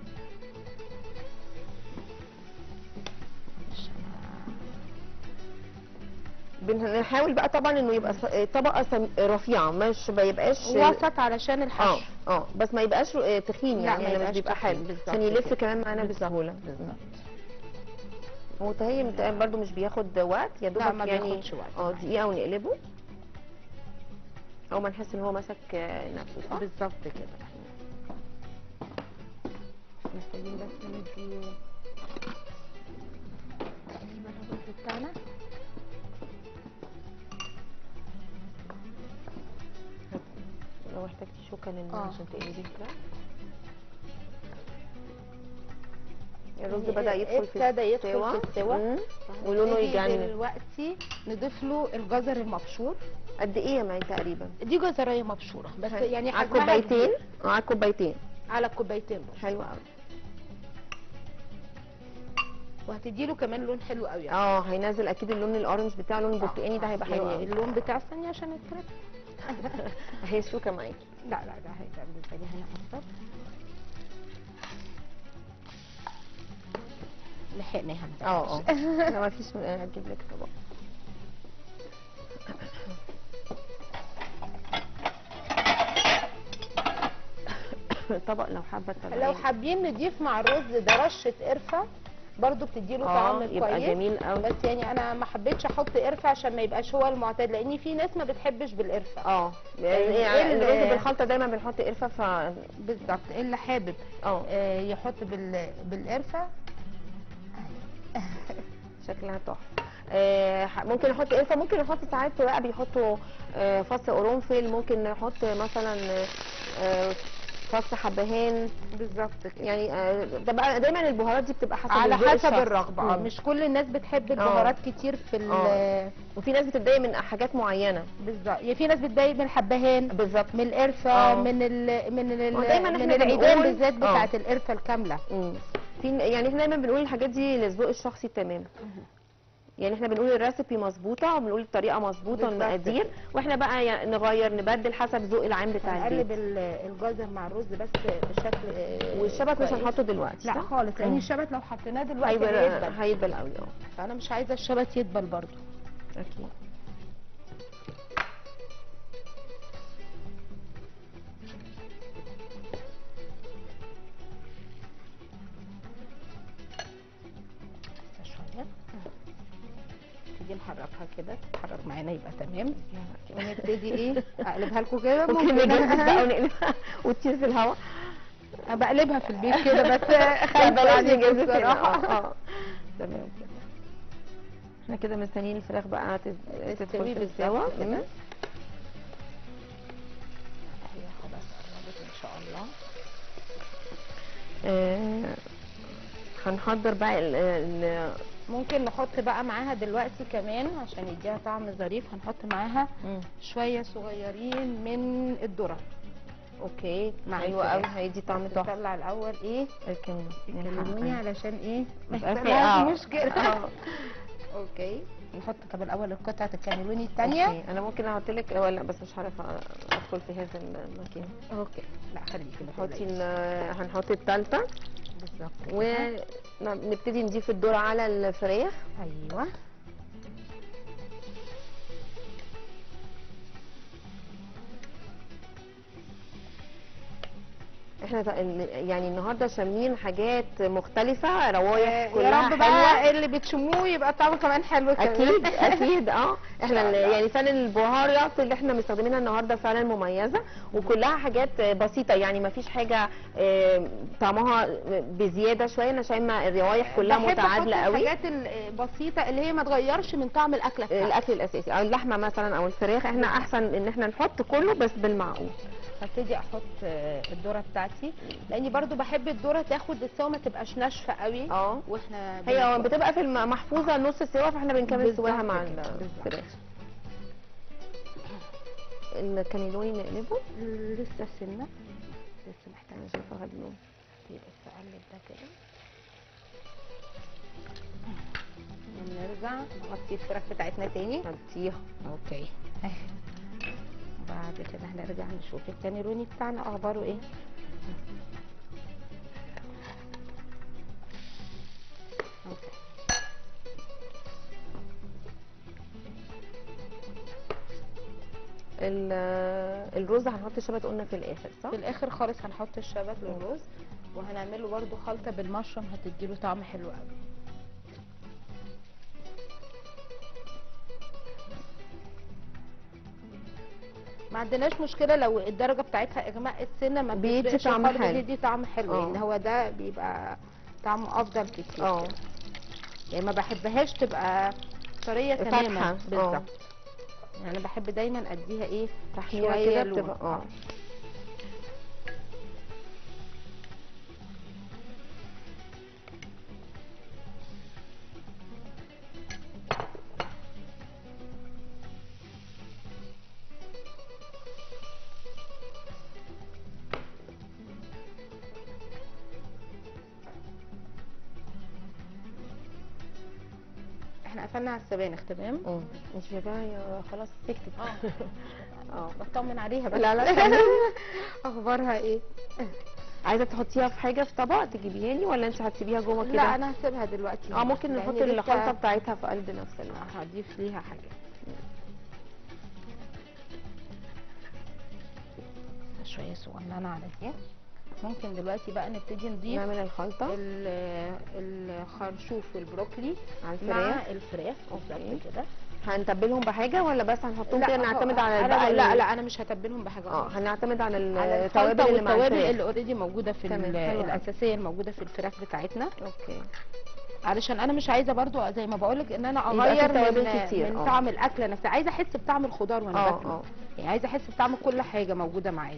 بنحاول بقى طبعا انه يبقى س- طبقه سم- رفيعه مش ما يبقاش وسط علشان اه الحشو اه بس ما يبقاش آه، تخين لا، يعني ما انا مش يبقاش بيبقى تخين، حلو بالظبط عشان يلف كده. كمان معانا بالظبط، بسهوله بالظبط هو تهيأ متهيألي برضو مش بياخد وقت يا لا، دوبك ما يعني بياخدش وقت. اه دقيقه ونقلبه او ما نحس ان هو مسك آه، نفسه صح بالظبط كده محتاجين بس ندي تقريبا الرز بتاعنا لو احتجتي شوكه لان آه. عشان تقلبيه كده الرز يعني بدا يدخل في ابتدى يدخل السوا. في السوا. مم. ولونه هنبتدي يجنن دلوقتي نضيف له الجزر المبشور قد ايه يا معي تقريبا دي جزريه مبشوره بس يعني على حجمها كوبايتين كبير. اه على كوبايتين على كوبايتين بس حلو قوي وهتدي له كمان لون حلو قوي يعني. اه هينزل اكيد اللون الاورنج بتاعه لون البرتقاني ده هيبقى حلو يعني قوي اللون بتاع الثانيه عشان الكريب هي الشوكه معاكي لا لا ده هيبقى بالنسبه لي هنا افضل لحقناها اه اه لا ما فيش هجيب لك طبق طبق لو حابه تطلعيه. لو حابين نضيف مع الرز ده رشه قرفه برضو بتدي له اه طعم يبقى كويس جميل قوي بس يعني انا ما حبيتش احط قرفه عشان ما يبقاش هو المعتاد لان في ناس ما بتحبش بالقرفه اه إيه يعني ال- الرز بالخلطه دايما بنحط قرفه ف بالظبط اللي حابب اه آه، يحط بال... بالقرفه شكلها تحفه آه، ح- ممكن نحط قرفه ممكن نحط ساعات بقى بيحطوا آه، فص قرنفل ممكن نحط مثلا آه، فص حبهان بالظبط كده يعني آه، ده بقى دايما البهارات دي بتبقى حسب على الذوق حسب الشخصي. الرغبه آه، مم. مش كل الناس بتحب البهارات كتير في ال آه. وفي ناس بتتضايق من حاجات معينه بالظبط يعني في ناس بتضايق من الحبهان بالظبط من القرفه آه. من ال من ال هو دايماً من إحنا العيدان بنقول- بالذات آه. بتاعه القرفه الكامله مم. في يعني احنا دايما بنقول الحاجات دي للذوق الشخصي تماما يعني احنا بنقول الريسبي مظبوطه وبنقول الطريقه مظبوطه بالظبط والمقادير كده. واحنا بقى يعني نغير نبدل حسب ذوق العام بتاع هنقلب البيت ال- الجزر مع الرز بس بشكل آه، والشبت مش كويس. هنحطه دلوقتي لا صح؟ خالص لان مم. الشبت لو حطيناه دلوقتي هيبقى هيدبل هيدبل قوي اه فانا مش عايزه الشبت يدبل برضو اكيد نبتدي نحركها كده تتحرك معانا يبقى تمام ونبتدي ايه اقلبها لكم كده ممكن ممكن نجهز بقى ونقلبها وتطير في الهواء بقلبها في البيت كده بس لا خايفه بلاش عليكم نجهز هنا بصراحه اه اه تمام كده احنا كده مستنيين الفراخ بقى تت- تدخل في السوا كده. كده هي خلاص قربت ان شاء الله آه، هنحضر بقى ال- ال- ممكن نحط بقى معاها دلوقتي كمان عشان يديها طعم ظريف هنحط معاها شويه صغيرين من الذره اوكي مع حلو قوي الفراخ. هيدي طعم تحفه نطلع الاول ايه لكن كلموني علشان ايه ما يبقى في- يحصلهاش آه. مشكله آه. اوكي نحط طب الاول قطعه الكانيلوني الثانيه أوكي، انا ممكن احط لك ولا بس مش هعرف ادخل في هذا المكان اوكي لا خليكي ما حطي تقلقيش. ال- هنحط الثالثه بالظبط كده. ونبتدي نضيف الذره على الفراخ ايوه احنا ت- ال- يعني النهارده شاملين حاجات مختلفه روايح يا كلها رب حلوه بقى اللي بتشموه يبقى طعمه كمان حلو كمان اكيد اكيد اه احنا شاء ال- الله. يعني فعلا البهارات اللي احنا مستخدمينها النهارده فعلا مميزه وكلها حاجات بسيطه يعني ما فيش حاجه آه، طعمها بزياده شويه انا شايفه الروايح كلها بحب متعادله أحط قوي الحاجات البسيطه اللي هي ما تغيرش من طعم الاكله بتاعتك الاكل الاساسي او اللحمه مثلا او الفراخ احنا احسن ان احنا نحط كله بس بالمعقول هبتدي احط آه، الذره بتاعتي لاني برضو بحب الذره تاخد السوا ما تبقاش ناشفه قوي اه واحنا هي بنحط- بتبقى في الم- محفوظه نص سوا فاحنا بنكمل بالظبط سواها مع كده، بالظبط. الفراخ الكانيلوني نقلبه لسه سنه لسه محتاجه انا شايفه خد لون بس اقلب ده كده ونرجع نغطي الفراخ بتاعتنا تاني هديها اوكي بعد كده هنرجع نشوف الكانيروني بتاعنا اخباره ايه اوكي ال- الرز هنحط شبت قلنا في الاخر صح في الاخر خالص هنحط الشبت للرز وهنعمله برده خلطه بالمشروم هتديله طعم حلو قوي ما عندناش مشكله لو الدرجه بتاعتها اغماء السنه ما بيدي بتفرقش طعم خالص، حلو. بيدي طعم حلو اه. لان هو ده بيبقى طعمه افضل كتير اه يعني ما بحبهاش تبقى طريه فاتحة. تماما اه. بالظبط يعني انا بحب دايما اديها ايه تحميره شويه كده لون. بتبقى اه احنا قفلنا على السبانخ تمام اه انت شايفاها هي خلاص سكتت اه بطمن عليها بس لا لا اخبارها ايه عايزه تحطيها في حاجه في طبق تجيبيها لي ولا انت هتسيبيها جوه كده لا انا هسيبها دلوقتي اه ممكن لأن نحط لسه الخلطه بتاعتها في قلب نفس ال- هضيف ليها حاجه شويه صغننه على دي ممكن دلوقتي بقى نبتدي نضيف نعمل الخلطه ال- الخرشوف والبروكلي على مع الفراخ الفراخ أوكي. بالظبط كده هنتبلهم بحاجه ولا بس هنحطهم كده لا، نعتمد هو- على أنا بقى لا ال- لا انا مش هتبلهم بحاجه اه خالص. هنعتمد على على التوابل الخلطه اللي مع والتوابل الفراخ اللي اوريدي موجوده في تمام، ال- حلو أوي. الاساسيه الموجوده في الفراخ بتاعتنا اوكي علشان انا مش عايزه برضو زي ما بقولك ان انا يبقى في اغير توابل من, كتير، من اه. طعم الاكله نفسها عايزه احس بطعم الخضار وانا اه باكله اه يعني عايزه احس بطعم كل حاجه موجوده معايا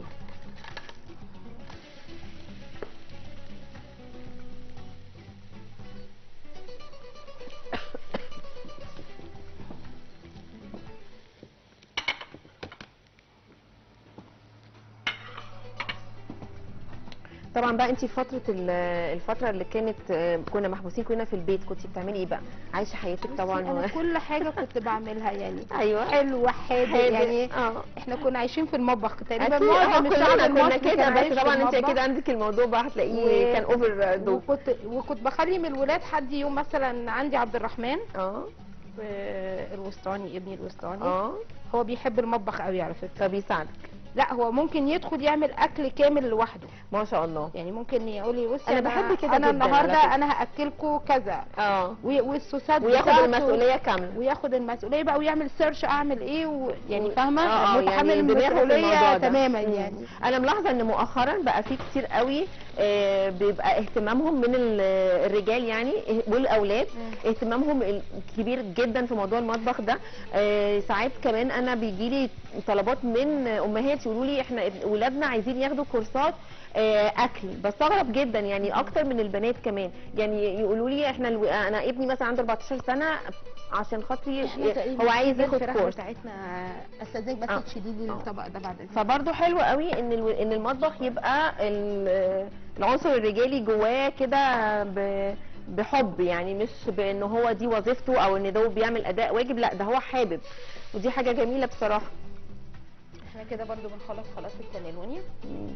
طبعا بقى انت في فتره ال- الفتره اللي كانت آه، كنا محبوسين كلنا في البيت كنت بتعملي ايه بقى عايشه حياتك طبعا انا و... كل حاجه كنت بعملها يعني ايوه حلوه حادق حادق. يعني اه احنا كنا عايشين في المطبخ تقريبا اكيد اه معظم الشعب كلنا كنا المصري كده كان عايش بس في طبعا انت المطبخ. اكيد عندك الموضوع بقى هتلاقيه و- كان اوفر دوب وكنت وكنت بخلي من الولاد حد يوم مثلا عندي عبد الرحمن اه آه، الوسطاني ابني الوسطاني اه هو بيحب المطبخ قوي على فكره فبيساعدك لا هو ممكن يدخل يعمل اكل كامل لوحده ما شاء الله يعني ممكن يقول لي بصي أنا بحب كده انا جداً على النهارده فكرة. انا هاكلكم كذا اه و- والصوصات وياخد بتاعته المسؤوليه كامله وياخد المسؤوليه بقى ويعمل سيرش اعمل ايه ويعني و- فاهمه آه، آه، متحمل يعني دماغه في المسؤوليه الموضوع ده. تماما مم. يعني انا ملاحظه ان مؤخرا بقى في كتير قوي آه، بيبقى اهتمامهم من ال- الرجال يعني والاولاد مم. اهتمامهم ال- كبير جدا في موضوع المطبخ ده آه، ساعات كمان انا بيجي لي طلبات من امهات يقولوا لي احنا ولادنا عايزين ياخدوا كورسات آه، اكل بستغرب جدا يعني اكتر من البنات كمان يعني يقولوا لي احنا الو... انا ابني مثلا عنده 14 سنه عشان خاطري هو عايز ياخد الفراخ كورس بتاعتنا استاذنك بس آه. تشيلي لي آه. الطبق ده بعد اذنك فبرضه حلو قوي ان الو- ان المطبخ يبقى ال- العنصر الرجالي جواه كده ب- بحب يعني مش بان هو دي وظيفته او ان ده بيعمل اداء واجب لا ده هو حابب ودي حاجه جميله بصراحه احنا كده برضو بنخلص خلاص الكانيلوني مم.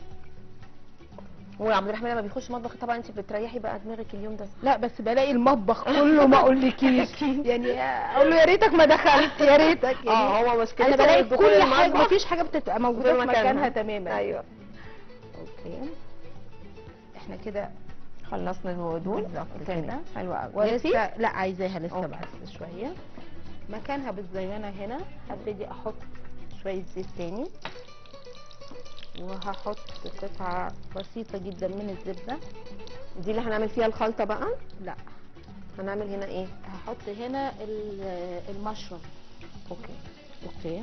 وعبد الرحمن لما بيخش مطبخ طبعا انت بتريحي بقى دماغك اليوم ده لا بس بلاقي المطبخ كله ما اقولكيش يعني اقول له يا ريتك ما دخلت يا ريتك يعني اه هو مشكلته انا بلاقي دخول كل حاجه المطبخ مفيش حاجه بتبقى موجوده في في مكانها. مكانها تماما ايوه اوكي احنا كده خلصنا الموضوع بالظبط تمام. كده. حلو قوي ولسه لا عايزاها لسه أوكي. بس شويه مكانها بالزينه هنا هبتدي احط شويه زيت تاني وهحط قطعه بسيطه جدا من الزبده دي اللي هنعمل فيها الخلطه بقى لا هنعمل هنا ايه هحط هنا ال- المشروم اوكي اوكي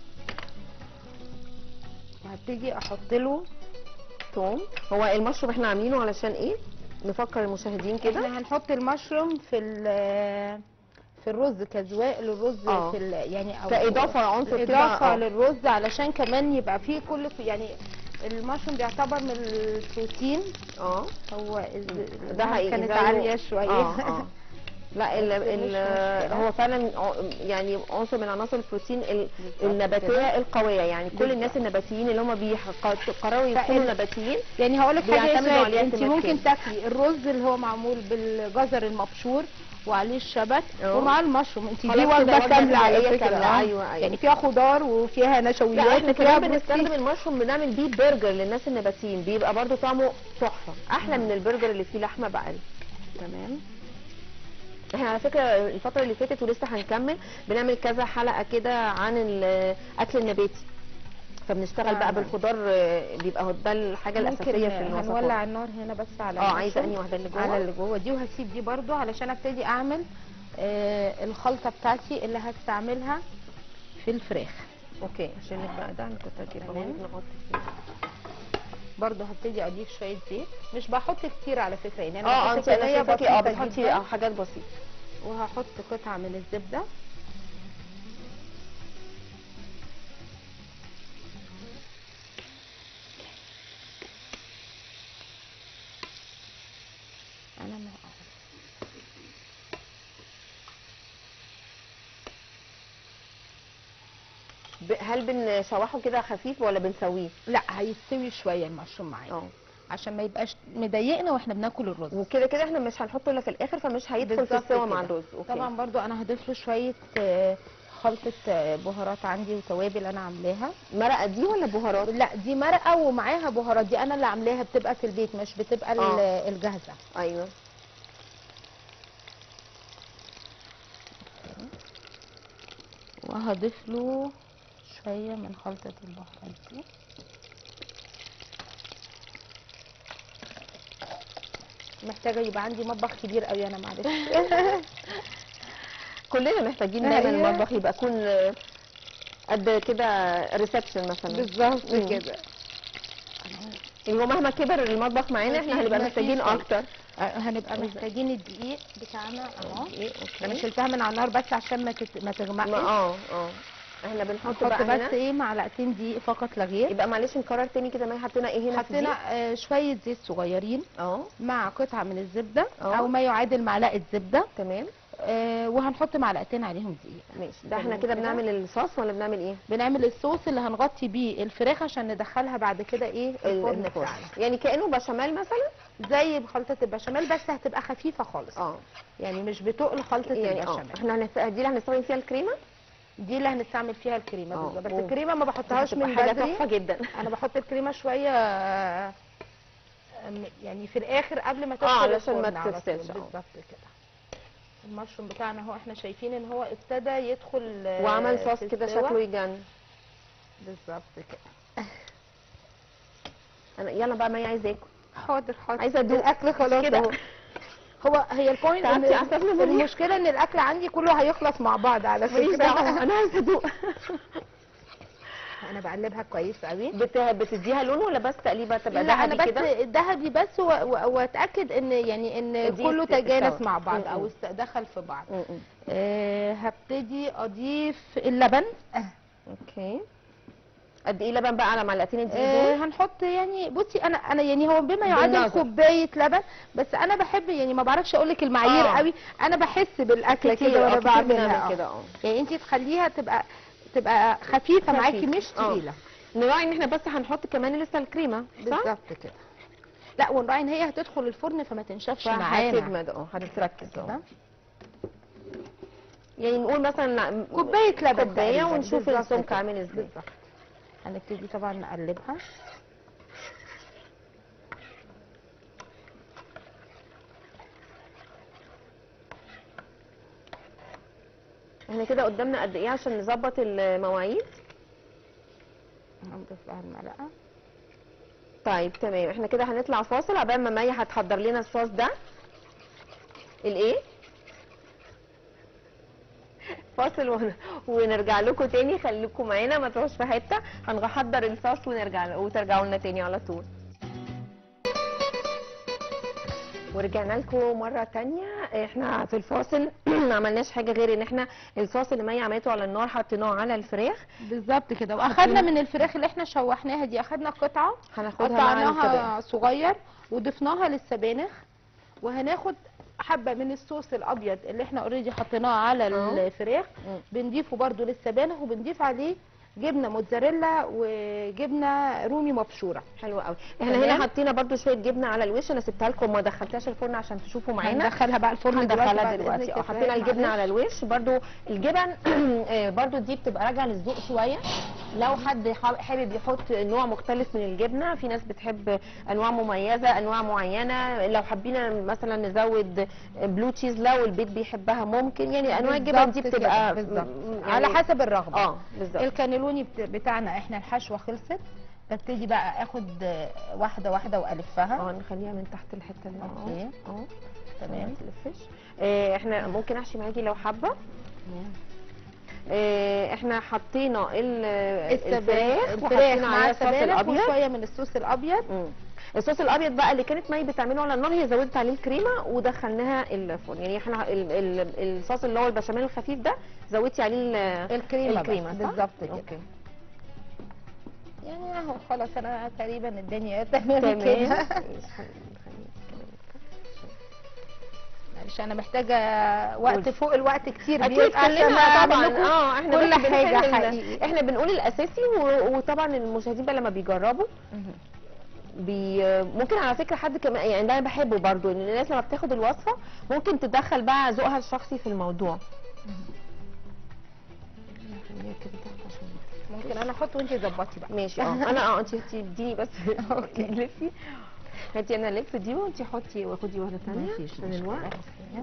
وهبتدي احط له توم هو المشروب احنا عاملينه علشان ايه نفكر المشاهدين كده احنا هنحط المشروم في ال- في الرز كزواق للرز آه. في ال- يعني او كإضافة عنصر كده، اضافه آه. للرز علشان كمان يبقى فيه كل يعني المشروم بيعتبر من البروتين اه هو الز- ده حقيقي كانت زيه- عاليه شويه اه اه لا ال بس مش ال مشكلة. هو فعلا ع- يعني عنصر من عناصر البروتين ال- بالظبط النباتيه كده. القويه يعني كل بالظبط. الناس النباتيين اللي هم بيقرروا يكونوا فال- نباتيين يعني هقول لك حاجه بيعتمدوا يا عليه انت اعتماد ممكن كامل. تاكلي الرز اللي هو معمول بالجزر المبشور وعليه الشبت اه. ومعاه المشروم انت خلاص دي كده وجبه وجبة كامله على غذائية فكره كاملة. اه. أيوة، أيوة. يعني فيها خضار وفيها لا نشويات احنا وفيها كمان بنستخدم بروتين المشروم بنعمل بيه برجر للناس النباتيين بيبقى برضو طعمه تحفه احلى من البرجر اللي فيه لحمه بقري تمام احنا على فكره الفتره اللي فاتت ولسه هنكمل بنعمل كذا حلقه كده عن الاكل النباتي فبنشتغل بقى فعلا. بالخضار آه، بيبقى هو ده الحاجه الاساسيه في ممكن الوصفات هنولع النار هنا بس على اه عايزه المشروم. انهي واحده اللي جوه على اللي جوه دي وهسيب دي برضو علشان ابتدي اعمل آه الخلطه بتاعتي اللي هستعملها في الفراخ اوكي عشان بقى ده انا كنت هجيبه تمام. هو نغطي فيه برضو هبتدي اضيف شويه زيت مش بحط كتير على فكره يعني انا اه بحط انت انا كمية شايفاكي اه بسيطة بتحطي جداً. اه حاجات بسيطه وهحط قطعه من الزبده انا ما ب- هل بنشوحه كده خفيف ولا بنسويه لا هيستوي شويه المشروم معايا اه عشان ما يبقاش مضايقنا واحنا بناكل الرز وكده كده احنا مش هنحطه الا في الاخر فمش هيدخل في بالظبط السوا مع كده. الرز اوكي طبعا برضو انا هضيف له شويه آه، خلطه آه، بهارات عندي وتوابل انا عاملاها مرقه دي ولا بهارات لا دي مرقه ومعاها بهارات دي انا اللي عاملاها بتبقى في البيت مش بتبقى ال- آه. الجاهزه ايوه وهضيف له شويه من خلطه البهارات دي محتاجه يبقى عندي مطبخ كبير قوي انا معلش كلنا محتاجين دايما أيوة. المطبخ يبقى يكون آه، قد كده ريسبشن مثلا بالظبط مم. كده يعني هو مهما كبر المطبخ معانا احنا مفيش- هنبقى مفيش محتاجين فرق. اكتر آه، هنبقى محتاجين الدقيق بتاعنا اهو ايه انا اوكي شلتها من على النار بس عشان ما تت... ما تغمقش ما اه اه احنا بنحط نحط بقى بس هنا ايه معلقتين دقيق فقط لا غير يبقى معلش نكرر تاني كده ما حطينا ايه هنا في حطينا دي؟ آه، شويه زيت صغيرين اه مع قطعه من الزبده اه. او ما يعادل معلقه زبده تمام آه، وهنحط معلقتين عليهم دقيق ماشي ده احنا تمام كده كده. بنعمل الصوص ولا بنعمل ايه بنعمل الصوص اللي هنغطي بيه الفراخ عشان ندخلها بعد كده ايه الفرن الفرن. بتاعنا يعني كانه بشاميل مثلا زي خلطه البشاميل بس هتبقى خفيفه خالص اه يعني مش بتقل خلطه يعني اه البشاميل احنا هنست- دي اللي هنستخدم فيها الكريمه دي اللي هنستعمل فيها الكريمه اه، بالظبط بس و- الكريمه ما بحطهاش هتبقى من حاجه بدري تحفه جدا انا بحط الكريمه شويه آه، أم- يعني في الاخر قبل ما تدخل علشان ما الفرن على طول. تفسدش، اه. بالظبط كده المشروم بتاعنا اهو احنا شايفين ان هو ابتدى يدخل آه، وعمل في صوص كده السوا. شكله يجنن بالظبط كده انا يلا بقى مي عايزه اكل حاضر حاضر عايزة أدوق. الاكل خلاص كده. اهو هو هي البوينت تعبتي إن أعصابنا مريحة. المشكله ان الاكل عندي كله هيخلص مع بعض على ماليش دعوه فكره انا عايزه ادوق انا بقلبها كويس قوي بت... بتديها لون ولا بس تقليبه تبقى لا انا ذهبي بس كده الذهبي بس و- و- واتاكد ان يعني ان دي كله است- تجانس استوى. مع بعض م- او م. است- دخل في بعض م- م. أه هبتدي اضيف اللبن اوكي قد ايه لبن بقى على معلقتين الدقيق أه دول هنحط يعني بصي انا انا يعني هو بما يعادل بالنظر. كوبايه لبن بس انا بحب يعني ما بعرفش اقول لك المعايير آه. قوي انا بحس بالاكله كتير، كده اه، وانا كتير بعملها بنعمل آه. كده اه يعني انت تخليها تبقى تبقى خفيفه معاكي خفيف. مش اه. تقيله نراعي ان احنا بس هنحط كمان لسه الكريمه صح؟ بالظبط كده لا ونراعي ان هي هتدخل الفرن فما تنشفش معانا فهتجمد اه هتتركز اه كده يعني نقول مثلا كوبايه لبن كوبايه تقريباً. ونشوف بالظبط السمك كده. عامل ازاي بالظبط هنبتدي طبعا نقلبها احنا كده قدامنا قد ايه عشان نظبط المواعيد هنضيف لها المعلقه طيب تمام احنا كده هنطلع فاصل عبال ما مي هتحضر لنا الصوص ده الايه فاصل ون... ونرجع لكم تاني خليكم معانا ما تروحوش في حته هنحضر الصوص ونرجع وترجعوا لنا تاني على طول ورجعنا لكم مره تانية احنا في الفاصل ما عملناش حاجه غير ان احنا الصوص اللي مي عملته على النار حطيناه على الفراخ بالظبط كده واخدنا من الفراخ اللي احنا شوحناها دي اخدنا قطعه هناخدها مع الفراخ قطعناها صغير وضفناها للسبانخ وهناخد حبه من الصوص الابيض اللي احنا اوريدي حطيناه على اه. الفراخ مم. بنضيفه برده للسبانخ وبنضيف عليه جبنه موتزاريلا وجبنه رومي مبشوره حلو قوي احنا تمام. هنا حطينا برضو شويه جبنه على الوش انا سبتها لكم ما دخلتهاش الفرن عشان تشوفوا معانا هندخلها بقى الفرن دلوقتي هندخلها بعد دلوقتي إذنك اه يا حطينا فراخ، الجبنه معلش. على الوش برضو الجبن آه، برضو دي بتبقى راجعه للذوق شويه لو حد حا- حابب يحط نوع مختلف من الجبنه في ناس بتحب انواع مميزه انواع معينه لو حابين مثلا نزود بلو تشيز لو البيت بيحبها ممكن يعني انواع الجبن دي بالظبط بتبقى كده، بالظبط م- يعني على حسب الرغبه اه بالظبط الكانيلوني بت- بتاعنا احنا الحشوه خلصت ببتدي بقى اخد آه، واحده واحده والفها اه نخليها من تحت الحته اللي اوكي اه اه تمام ما تلفش آه، احنا ممكن احشي معاكي لو حابه آه، احنا حطينا ال- الفراخ الفراخ وحطينا مع عليها الصوص السبانخ الابيض وشويه من الصوص الابيض مم. الصوص الابيض بقى اللي كانت مي بتعمله على النار هي زودت عليه الكريمه ودخلناها الفرن يعني احنا ال- ال- الصوص اللي هو البشاميل الخفيف ده زودتي عليه ال- الكريمه الكريمه بس، صح؟ بالظبط كده اوكي يعني اهو خلاص انا تقريبا الدنيا تمام تمام كده ماشي، خلي- معلش انا محتاجه وقت قولي. فوق الوقت كتير اكيد بيبقى عشان كلنا أعمل طبعا لكم اه احنا كل بس بنحب حاجه ال- حقيقي احنا بنقول الاساسي و- وطبعا المشاهدين بقى لما بيجربوا بي ممكن على فكره حد كمان يعني ده انا بحبه برضو ان الناس لما بتاخد الوصفه ممكن تدخل بقى ذوقها الشخصي في الموضوع خليها كده تحت عشان- ممكن انا احط وانتي ظبطي بقى ماشي اه انا اه انت هاتي اديني بس اوكي. لفي هاتي انا لف دي وانت حطي وخدي واحده ثانيه مفيش عشان مشكلة. الوقت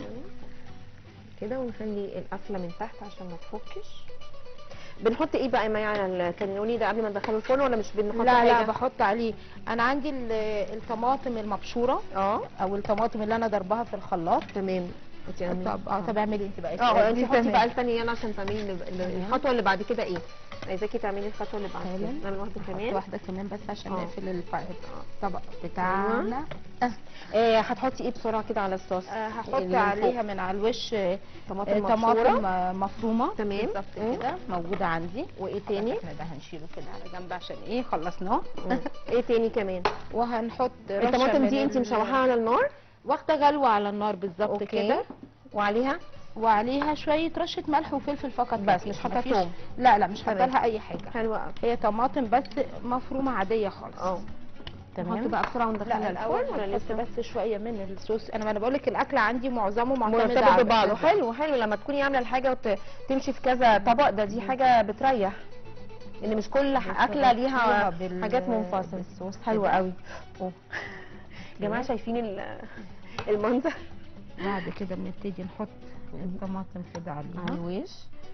كده ونخلي القفله من تحت عشان ما تفكش بنحط ايه بقى يا مي على الكانيوني ده قبل ما ندخله الفرن ولا مش بنحط لا حاجه لا بحط عليه انا عندي ال- الطماطم المبشوره اه او الطماطم اللي انا ضربها في الخلاط تمام انت اعملي. طب اه طب اعملي انت بقى اه انت دي حطي تمام. بقى الثانيه يلا عشان تعملي ال- ال- تمام. الخطوه اللي بعد كده ايه عايزاكي تعملي الخطوه اللي بعد كده تمام. نعمل واحده نحط كمان واحده كمان بس عشان اه. نقفل الف- الطبق بتاعنا آه هتحطي ايه بسرعه كده على الصوص آه، هحط اللي من فوق. عليها من على الوش آه، طماطم آه، مبشوره طماطم آه، مفرومه تمام. بالظبط مم. كده موجوده عندي وايه تاني احنا ده هنشيله كده على جنب عشان ايه خلصناه مم. ايه تاني كمان وهنحط رشة الطماطم من دي انت ال- مشوحاها على النار واخده غلوه على النار بالظبط اوكي كده وعليها وعليها شويه رشه ملح وفلفل فقط بس كفاية. مش حاطة مفيش- توم. لا لا مش حاطه تمام. لها اي حاجه حلوه قوي هي طماطم بس مفرومه عاديه خالص اه تمام نحط بقى بسرعه لا وندخلها الاول الفرن ولا نحط لسه بس شويه من الصوص انا ما انا بقول لك الاكل عندي معظمه معتمد مرتبط على ببعضه الصوص. حلو حلو لما تكوني عامله الحاجه وتمشي في كذا طبق ده دي حاجه بتريح ان مش كل ح- اكله ليها بال- حاجات منفصله بالصوص حلوه كده. قوي أوه. جماعه شايفين ال- المنظر بعد كده بنبتدي نحط الطماطم كده على عليها الوش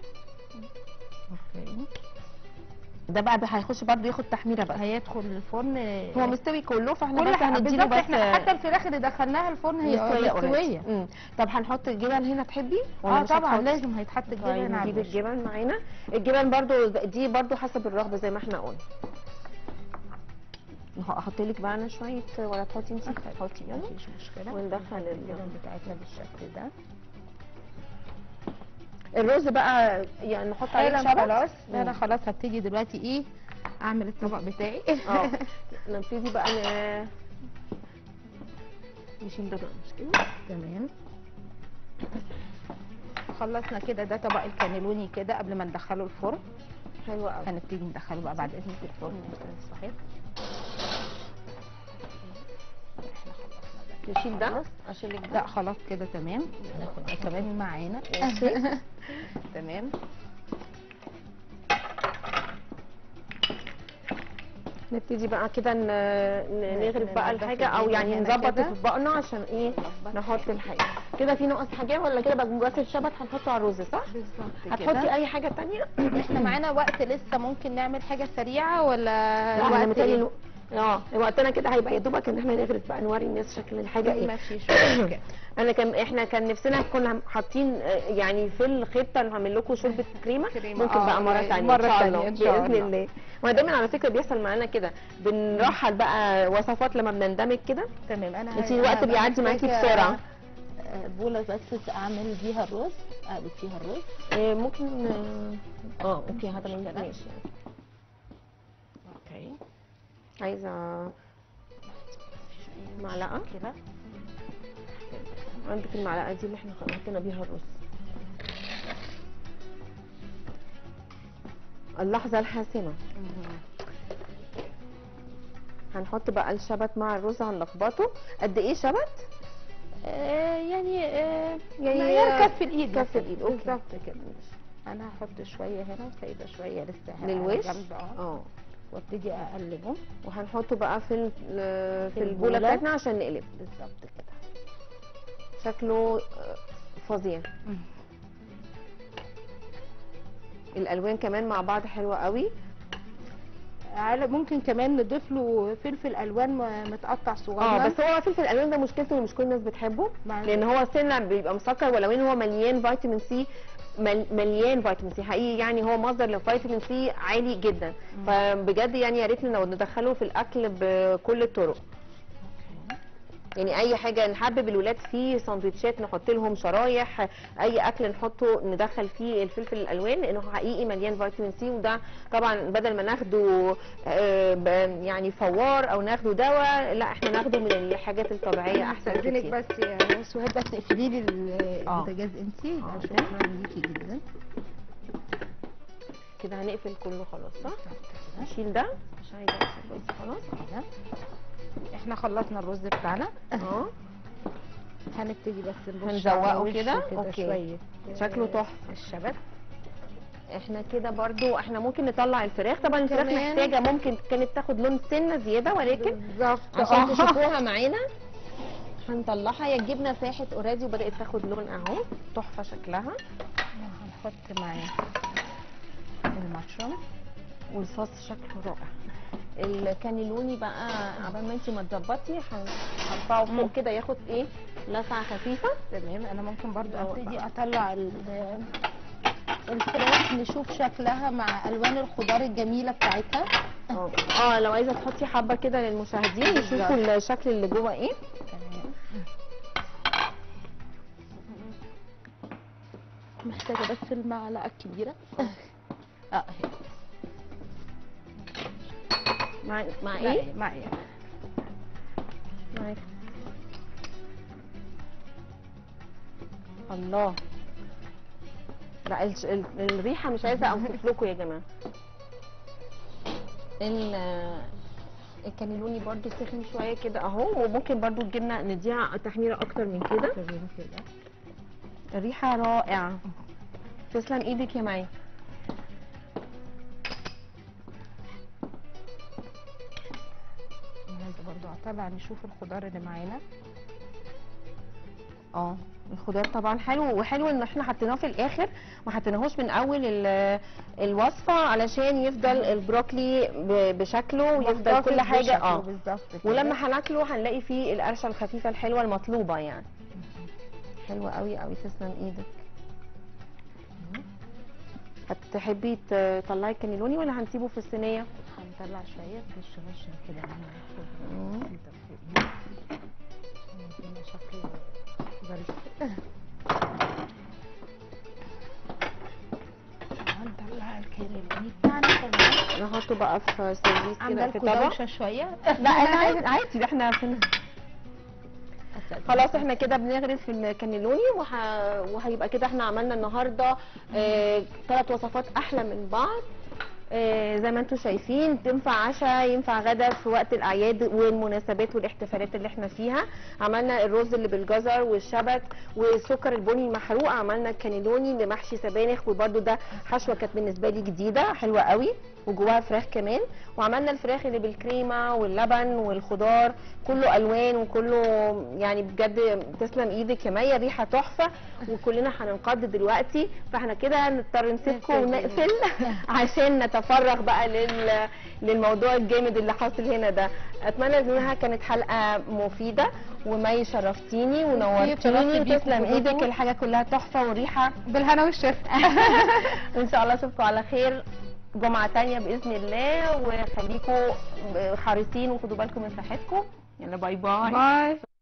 اوكي ده بقى هيخش برضه ياخد تحميره بقى هيدخل الفرن هو مستوي كله فاحنا كل بس حاجه هنديله بالظبط بس احنا حتى الفراخ اللي دخلناها الفرن هي مستويه مستويه already. مم. طب هنحط الجبن هنا تحبي ولا اه مش طبعا هتحط؟ لازم هيتحط الجبن طيب على نجيب الوش. الجبن معانا الجبن برضو دي برضو حسب الرغبه زي ما احنا قلنا احط لك بقى انا شويه ولا تحطي انت حطي يلا مفيش مشكله وندخل نحط ال- الجبن بتاعتنا بالشكل ده الرز بقى يعني نحط عليه حالا شبت خلاص مم. انا خلاص هبتدي دلوقتي ايه اعمل الطبق بتاعي اه نبتدي بقى ن... نشيل ده بقى مش كده تمام خلصنا كده ده طبق الكانيلوني كده قبل ما ندخله الفرن حلو قوي هنبتدي ندخله بقى بعد اذنك الفرن صحيح نشيل ده اشيل لك ده لا خلاص كده تمام ناخد ده كمان معانا ماشي. تمام نبتدي بقى كده ن- ن- نغرف بقى ننضف الحاجه او الدنيا يعني هنا نظبط كده. اطباقنا عشان ايه نحط الحاجه كده في ناقص حاجه ولا كده بقى مجرد الشبت هنحطه على الرز صح بالظبط هتحطي اي حاجه تانية احنا معانا وقت لسه ممكن نعمل حاجه سريعه ولا لا انا الوقت متهيألي إيه؟ الو- اه وقتنا كده هيبقى يا دوبك ان احنا نغرف بقى نوري الناس شكل الحاجه ايه ما فيش مشكله انا كان احنا كان نفسنا كنا حاطين آه، يعني في الخطه اللي هعمل لكم شوربه كريمه كريمة، ممكن آه، بقى مره قريب. ثانيه مرة ان شاء تانية الله إن شاء باذن الله. الله ما دايما على فكره بيحصل معانا كده بنرحل بقى وصفات لما بندمج كده تمام انا انتي الوقت أنا بيعدي معاكي محتاجة، بسرعة. آه، بوله بس اعمل بيها الرز اقلب فيها الرز آه، ممكن اه اه اوكي هذا من مشكلة. ماشي اوكي عايزه معلقه كده عندك المعلقه دي اللي احنا حطينا بيها الرز اللحظه الحاسمه هنحط بقى الشبت مع الرز هنلخبطه قد ايه شبت آه يعني آه يعني معيار كف الايد كف مثلاً. الإيد، أوكي. بالظبط كده انا هحط شويه هنا وسايبه شويه لسه للوش جنب اه اه وابتدي اقلبه وهنحطه بقى في ال- في البوله البولة. بتاعتنا عشان نقلب بالظبط كده شكله آه، فظيع الالوان كمان مع بعض حلوه قوي على ممكن كمان نضيف له فلفل الوان م- متقطع صغير اه بس هو فلفل الالوان ده مشكلته ان مش كل الناس بتحبه مع- لان هو سنه بيبقى مسكر ولو ان هو مليان فيتامين سي مل- مليان فيتامين سي حقيقي يعني هو مصدر للفيتامين سي عالي جدا فبجد يعني يا ريت لو ندخله في الاكل بكل الطرق يعني اي حاجه نحبب الولاد فيه سندوتشات نحط لهم شرايح اي اكل نحطه ندخل فيه الفلفل الالوان لانه حقيقي مليان فيتامين سي وده طبعا بدل ما ناخده آه، ب- يعني فوار او ناخده دواء لا احنا ناخده من الحاجات الطبيعيه احسن استاذنك كتير بس يا سهاد بس اقفلي لي ال- آه. البوتاجاز انتي آه. شكرا ليكي جدا كده هنقفل كله خلاص صح كده. نشيل ده عشان عايزه أقفل بس خلاص كده. احنا خلصنا الرز بتاعنا اه هنبتدي بس نرش هنزوقه على وشه كده؟ كده أوكي. شويه شكله تحفه الشبت احنا كده برضو احنا ممكن نطلع الفراخ طبعا الفراخ كمان. محتاجه ممكن كانت تاخد لون سنه زياده ولكن بالظبط عشان آه. تشوفوها معانا هنطلعها هي الجبنه ساحت اوريدي وبدات تاخد لون اهو تحفه شكلها هنحط معاه المشروم والصوص شكله رائع الكانيلوني بقى عبال ما انت ما تظبطي هن- هرفعه فوق كده ياخد ايه لسعه خفيفه تمام انا ممكن برضو أهو ابتدي بقى. اطلع ال- الفراخ نشوف شكلها مع الوان الخضار الجميله بتاعتها اه اه لو عايزه تحطي حبه كده للمشاهدين يشوفوا الشكل اللي جوه ايه تمام محتاجه بس المعلقه الكبيره اه اهي مع مع ايه معايا معايا معاك الله لا الش- ال- الريحه مش عايزه اوصف لكم يا جماعه ال الكانيلوني برضو سخن شويه كده اهو وممكن برضو الجبنه نديها تحميره اكتر من كده الريحه رائعه تسلم ايدك يا مي عايزه برضو اتابع نشوف الخضار اللي معانا اه الخضار طبعا حلو وحلو ان احنا حطيناه في الاخر ما حطيناهوش من اول ال- الوصفه علشان يفضل البروكلي ب- بشكله ويفضل محتفظ كل حاجه بشكله اه بالظبط كده. ولما هناكله هنلاقي فيه القرشه الخفيفه الحلوه المطلوبه يعني حلوه قوي قوي تسلم ايدك هتحبي تطلعي الكانيلوني ولا هنسيبه في الصينيه هنطلع شويه رش رش كده هناخد مم. بسيطه فوقيه هيدينا شكل ظريف هنطلع الكريمي بتاعنا كمان نحطه بقى في سيرفيس كده عامله في لكم طبق دوشه شويه لا انا عادي عادي ده احنا في خلاص احنا كده بنغرف في الكانيلوني وه... وهيبقى كده احنا عملنا النهارده ثلاث وصفات احلى من بعض آه، زي ما انتم شايفين تنفع عشاء ينفع غدا في وقت الاعياد والمناسبات والاحتفالات اللي احنا فيها عملنا الرز اللي بالجزر والشبت والسكر البني المحروق عملنا الكانيلوني اللي محشي سبانخ وبرده ده حشوه كانت بالنسبه لي جديده حلوه قوي وجواها فراخ كمان وعملنا الفراخ اللي بالكريمه واللبن والخضار كله الوان وكله يعني بجد تسلم ايدك يا ميا ريحه تحفه وكلنا هننقض دلوقتي فاحنا كده نضطر نسيبكم ونقفل عشان نتفرغ بقى لل... للموضوع الجامد اللي حاصل هنا ده اتمنى انها كانت حلقه مفيده ومي شرفتيني ونورتيني اتشرفت بيكم وتسلم كلكم. ايدك الحاجه كلها تحفه والريحه بالهنا والشفا وان شاء الله اشوفكم على خير جمعه تانية باذن الله وخليكم حريصين وخدوا بالكم من صحتكم يلا باي باي باي